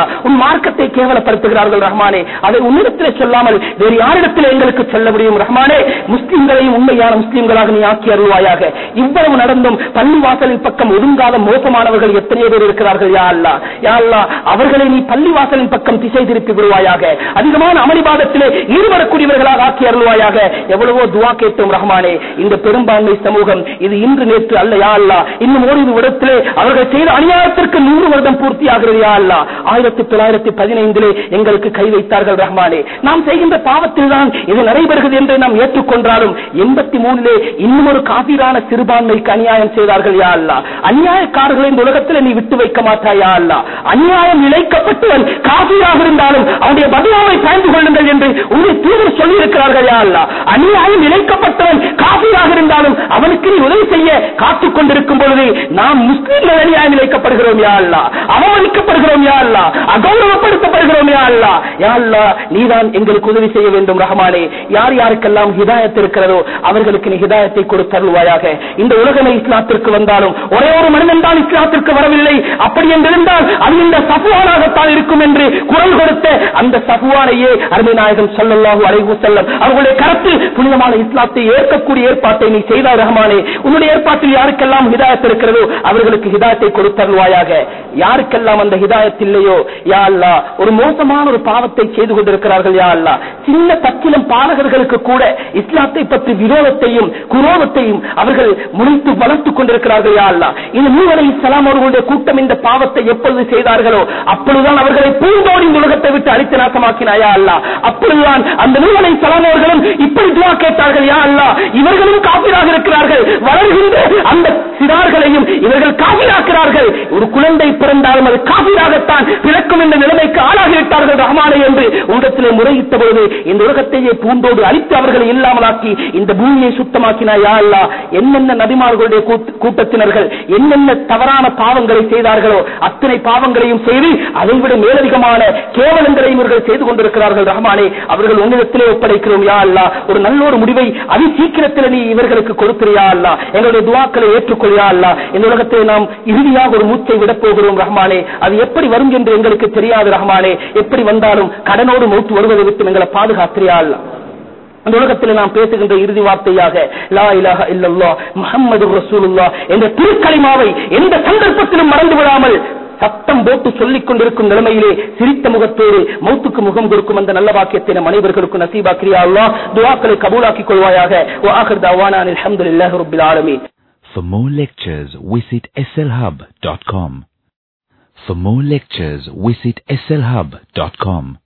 Speaker 1: மார்க்கத்தை கேவலப்படுத்துகிறார்கள் ரஹ்மானே அதை உன்னிடத்திலே சொல்லாமல் வேறு யாரிடத்திலே எங்களுக்கு சொல்ல முடியும் ரஹ்மானே முஸ்லிம்களையும் உண்மையான முஸ்லிம்களாக நீ ஆக்கி அருள்வாயாக இவ்வளவு நடந்தும் பள்ளி வாசலின் பக்கம் ஒதுங்காத மோசமானவர்கள் எத்தனையோ பேர் இருக்கிறார்கள் யா அல்லா யா அல்லா அவர்களை நீ பள்ளி வாசலின் பக்கம் திசை திருப்பி விடுவாயாக அதிகமான அமளிபாதத்திலே ஈடுபடக்கூடியவர்களாக ஆக்கி அருள்வாயாக எவ்வளவோ துவா கேட்டோம் ரஹ்மானே இந்த பெரும்பான்மை சமூகம் இது இன்று நேற்று அல்ல யா அல்லா இன்னும் ஓரிரு இடத்திலே அவர்கள் செய்த அநியாயத்திற்கு நூறு வருடம் பூர்த்தி ஆகிறது யா அல்லா ஆயிரத்தி தொள்ளாயிரத்தி பதினைந்திலே எங்களுக்கு கை வைத்தார்கள் ரஹ்மானே நாம் செய்கின்ற பாவத்தில் தான் இது நடைபெறுகிறது என்று நாம் ஏற்றுக்கொண்டாலும் எண்பத்தி மூணிலே இன்னும் ஒரு காபீரான சிறுபான்மைக்கு அநியாயம் செய்தார்கள் யா அல்லா அநியாயக்காரர்களை இந்த உலகத்தில் நீ விட்டு வைக்க மாட்டாயா அல்லா அநியாயம் இழைக்கப்பட்டவன் காபீராக இருந்தாலும் அவனுடைய பதிலாவை பயந்து கொள்ளுங்கள் என்று உங்கள் தூதர் சொல்லி இருக்கிறார்கள் யா அல்லா அநியாயம் இழைக்கப்பட்டவன் காபீராக இருந்தாலும் அவனுக்கு நீ உதவி செய்ய காத்துக் கொண்டிருக்கும் பொழுது நாம் முஸ்லீம்கள் அநியாயம் இழைக்கப்படுகிறோம் யா அல்லா அவமதிக்கப்படுகிறோம் யா அல்லா அகௌரவப்படுத்தப்படுகிறோம் யா அல்லா யா அல்லா நீதான் எங்களுக்கு உதவி செய்ய வேண்டும் ரஹ்மானே யார் யாருக்கெல்லாம் ஹிதாயத் இருக்கிறதோ அவர்களுக்கு நீ ஹிதாயத்தை கொடுத்தருள்வாயாக இந்த உலகமே இஸ்லாத்திற்கு வந்தாலும் ஒரே ஒரு மனிதன் தான் இஸ்லாத்திற்கு வரவில்லை அப்படி என்றிருந்தால் அது இந்த சஃபுவானாகத்தான் இருக்கும் என்று குரல் கொடுத்த அந்த சஃபுவானையே அருமை நாயகம் ஸல்லல்லாஹு அலைஹி வஸல்லம் அவர்களுடைய கருத்தில் புனிதமான இஸ்லாத்தை ஏற்கக்கூடிய ஏற்பாட்டை நீ செய்தாய் ரஹ்மானே உன்னுடைய ஏற்பாட்டில் யாருக்கெல்லாம் ஹிதாயத் இருக்கிறதோ அவர்களுக்கு ஹிதாயத்தை கொடுத்தருள்வாயாக யாருக்கெல்லாம் அந்த ஹிதாயத் இல்லையோ யா அல்லாஹ் ஒரு மோசமான ஒரு பாவத்தை செய்து கொண்டிருக்கிறார்கள் யா அல்லாஹ் சின்ன பச்சிலம் பாலகர்களுக்கு கூட இஸ்லாத்தை பற்றி விரோதத்தையும் குரோதத்தையும் அவர்கள் முனைத்து வளர்த்துக் கொண்டிருக்கிறார்கள் யா அல்லாஹ் இந்த நூலை இஸ்லாம் அவர்களுடைய கூட்டம் இந்த பாவத்தை எப்பொழுது செய்தார்களோ அப்பொழுதுதான் அவர்களை பூந்தோடி இந்த உலகத்தை விட்டு அழித்து நாசமாக்கினாயா அல்லா அப்பொழுதுதான் அந்த நூலை இஸ்லாம் அவர்களும் இப்படி துவா கேட்டார்கள் யா அல்லா இவர்களும் காப்பீராக இருக்கிறார்கள் வளர்கின்ற அந்த சிறார்களையும் இவர்கள் காப்பீராக்கிறார்கள் ஒரு குழந்தை பிறந்தாலும் அது காப்பீராகத்தான் பிறக்கும் என்ற நிலைமைக்கு ஆளாகிவிட்டார்கள் ரஹ்மானை என்று உலகத்திலே முறையிட்ட பொழுது இந்த உலகத்தையே பூண்டோடு அழித்து அவர்களை இல்லாமலாக்கி இந்த பூமியை சுத்தமாக்கினா யா அல்லா என்னென்ன நபிமார்களுடைய கூட்ட- கூட்டத்தினர்கள் என்னென்ன தவறான பாவங்களை செய்தார்களோ அத்தனை பாவங்களையும் செய்து அதைவிட மேலதிகமான கேவலங்களையும் இவர்கள் செய்து கொண்டிருக்கிறார்கள் ரஹ்மானே அவர்கள் உன்னிடத்திலே ஒப்படைக்கிறோம் யா அல்லா ஒரு நல்ல ஒரு முடிவை அதி சீக்கிரத்தில் நீ இவர்களுக்கு கொடுத்திரியா அல்லா எங்களுடைய துவாக்களை ஏற்றுக்கொள்ளியா அல்லா இந்த உலகத்தை நாம் இறுதியாக ஒரு மூச்சை விடப் போகிறோம் ரஹ்மானே அது எப்படி வரும் என்று எங்களுக்கு தெரியாது ரஹ்மானே எப்படி வந்தாலும் கடனோடு மூத்து வருவதை விட்டு எங்களை பாதுகாத்திரியா அல்லா அந்த உலகத்தில் நாம் பேசுகின்ற இறுதி வார்த்தையாக லா இலாஹ இல்லல்லாஹ் முஹம்மது ரசூலுல்லாஹ் என்ற திருக்கலிமாவை எந்த சந்தர்ப்பத்திலும் மறந்து விடாமல் சத்தம் போட்டு சொல்லிக் கொண்டிருக்கும் நிலைமையிலே சிரித்த முகத்தோடு மௌத்துக்கு முகம் கொடுக்கும் அந்த நல்ல வாக்கியத்தை நம் அனைவர்களுக்கும் நசீபாக்கிரியா அல்லாஹ் துஆக்களை கபூலாக்கிக் கொள்வாயாக வாஹிர் தவானா அல்ஹம்துலில்லாஹி ரப்பில் ஆலமீன்
Speaker 2: For more lectures, visit slhub.com. For more lectures, visit slhub.com.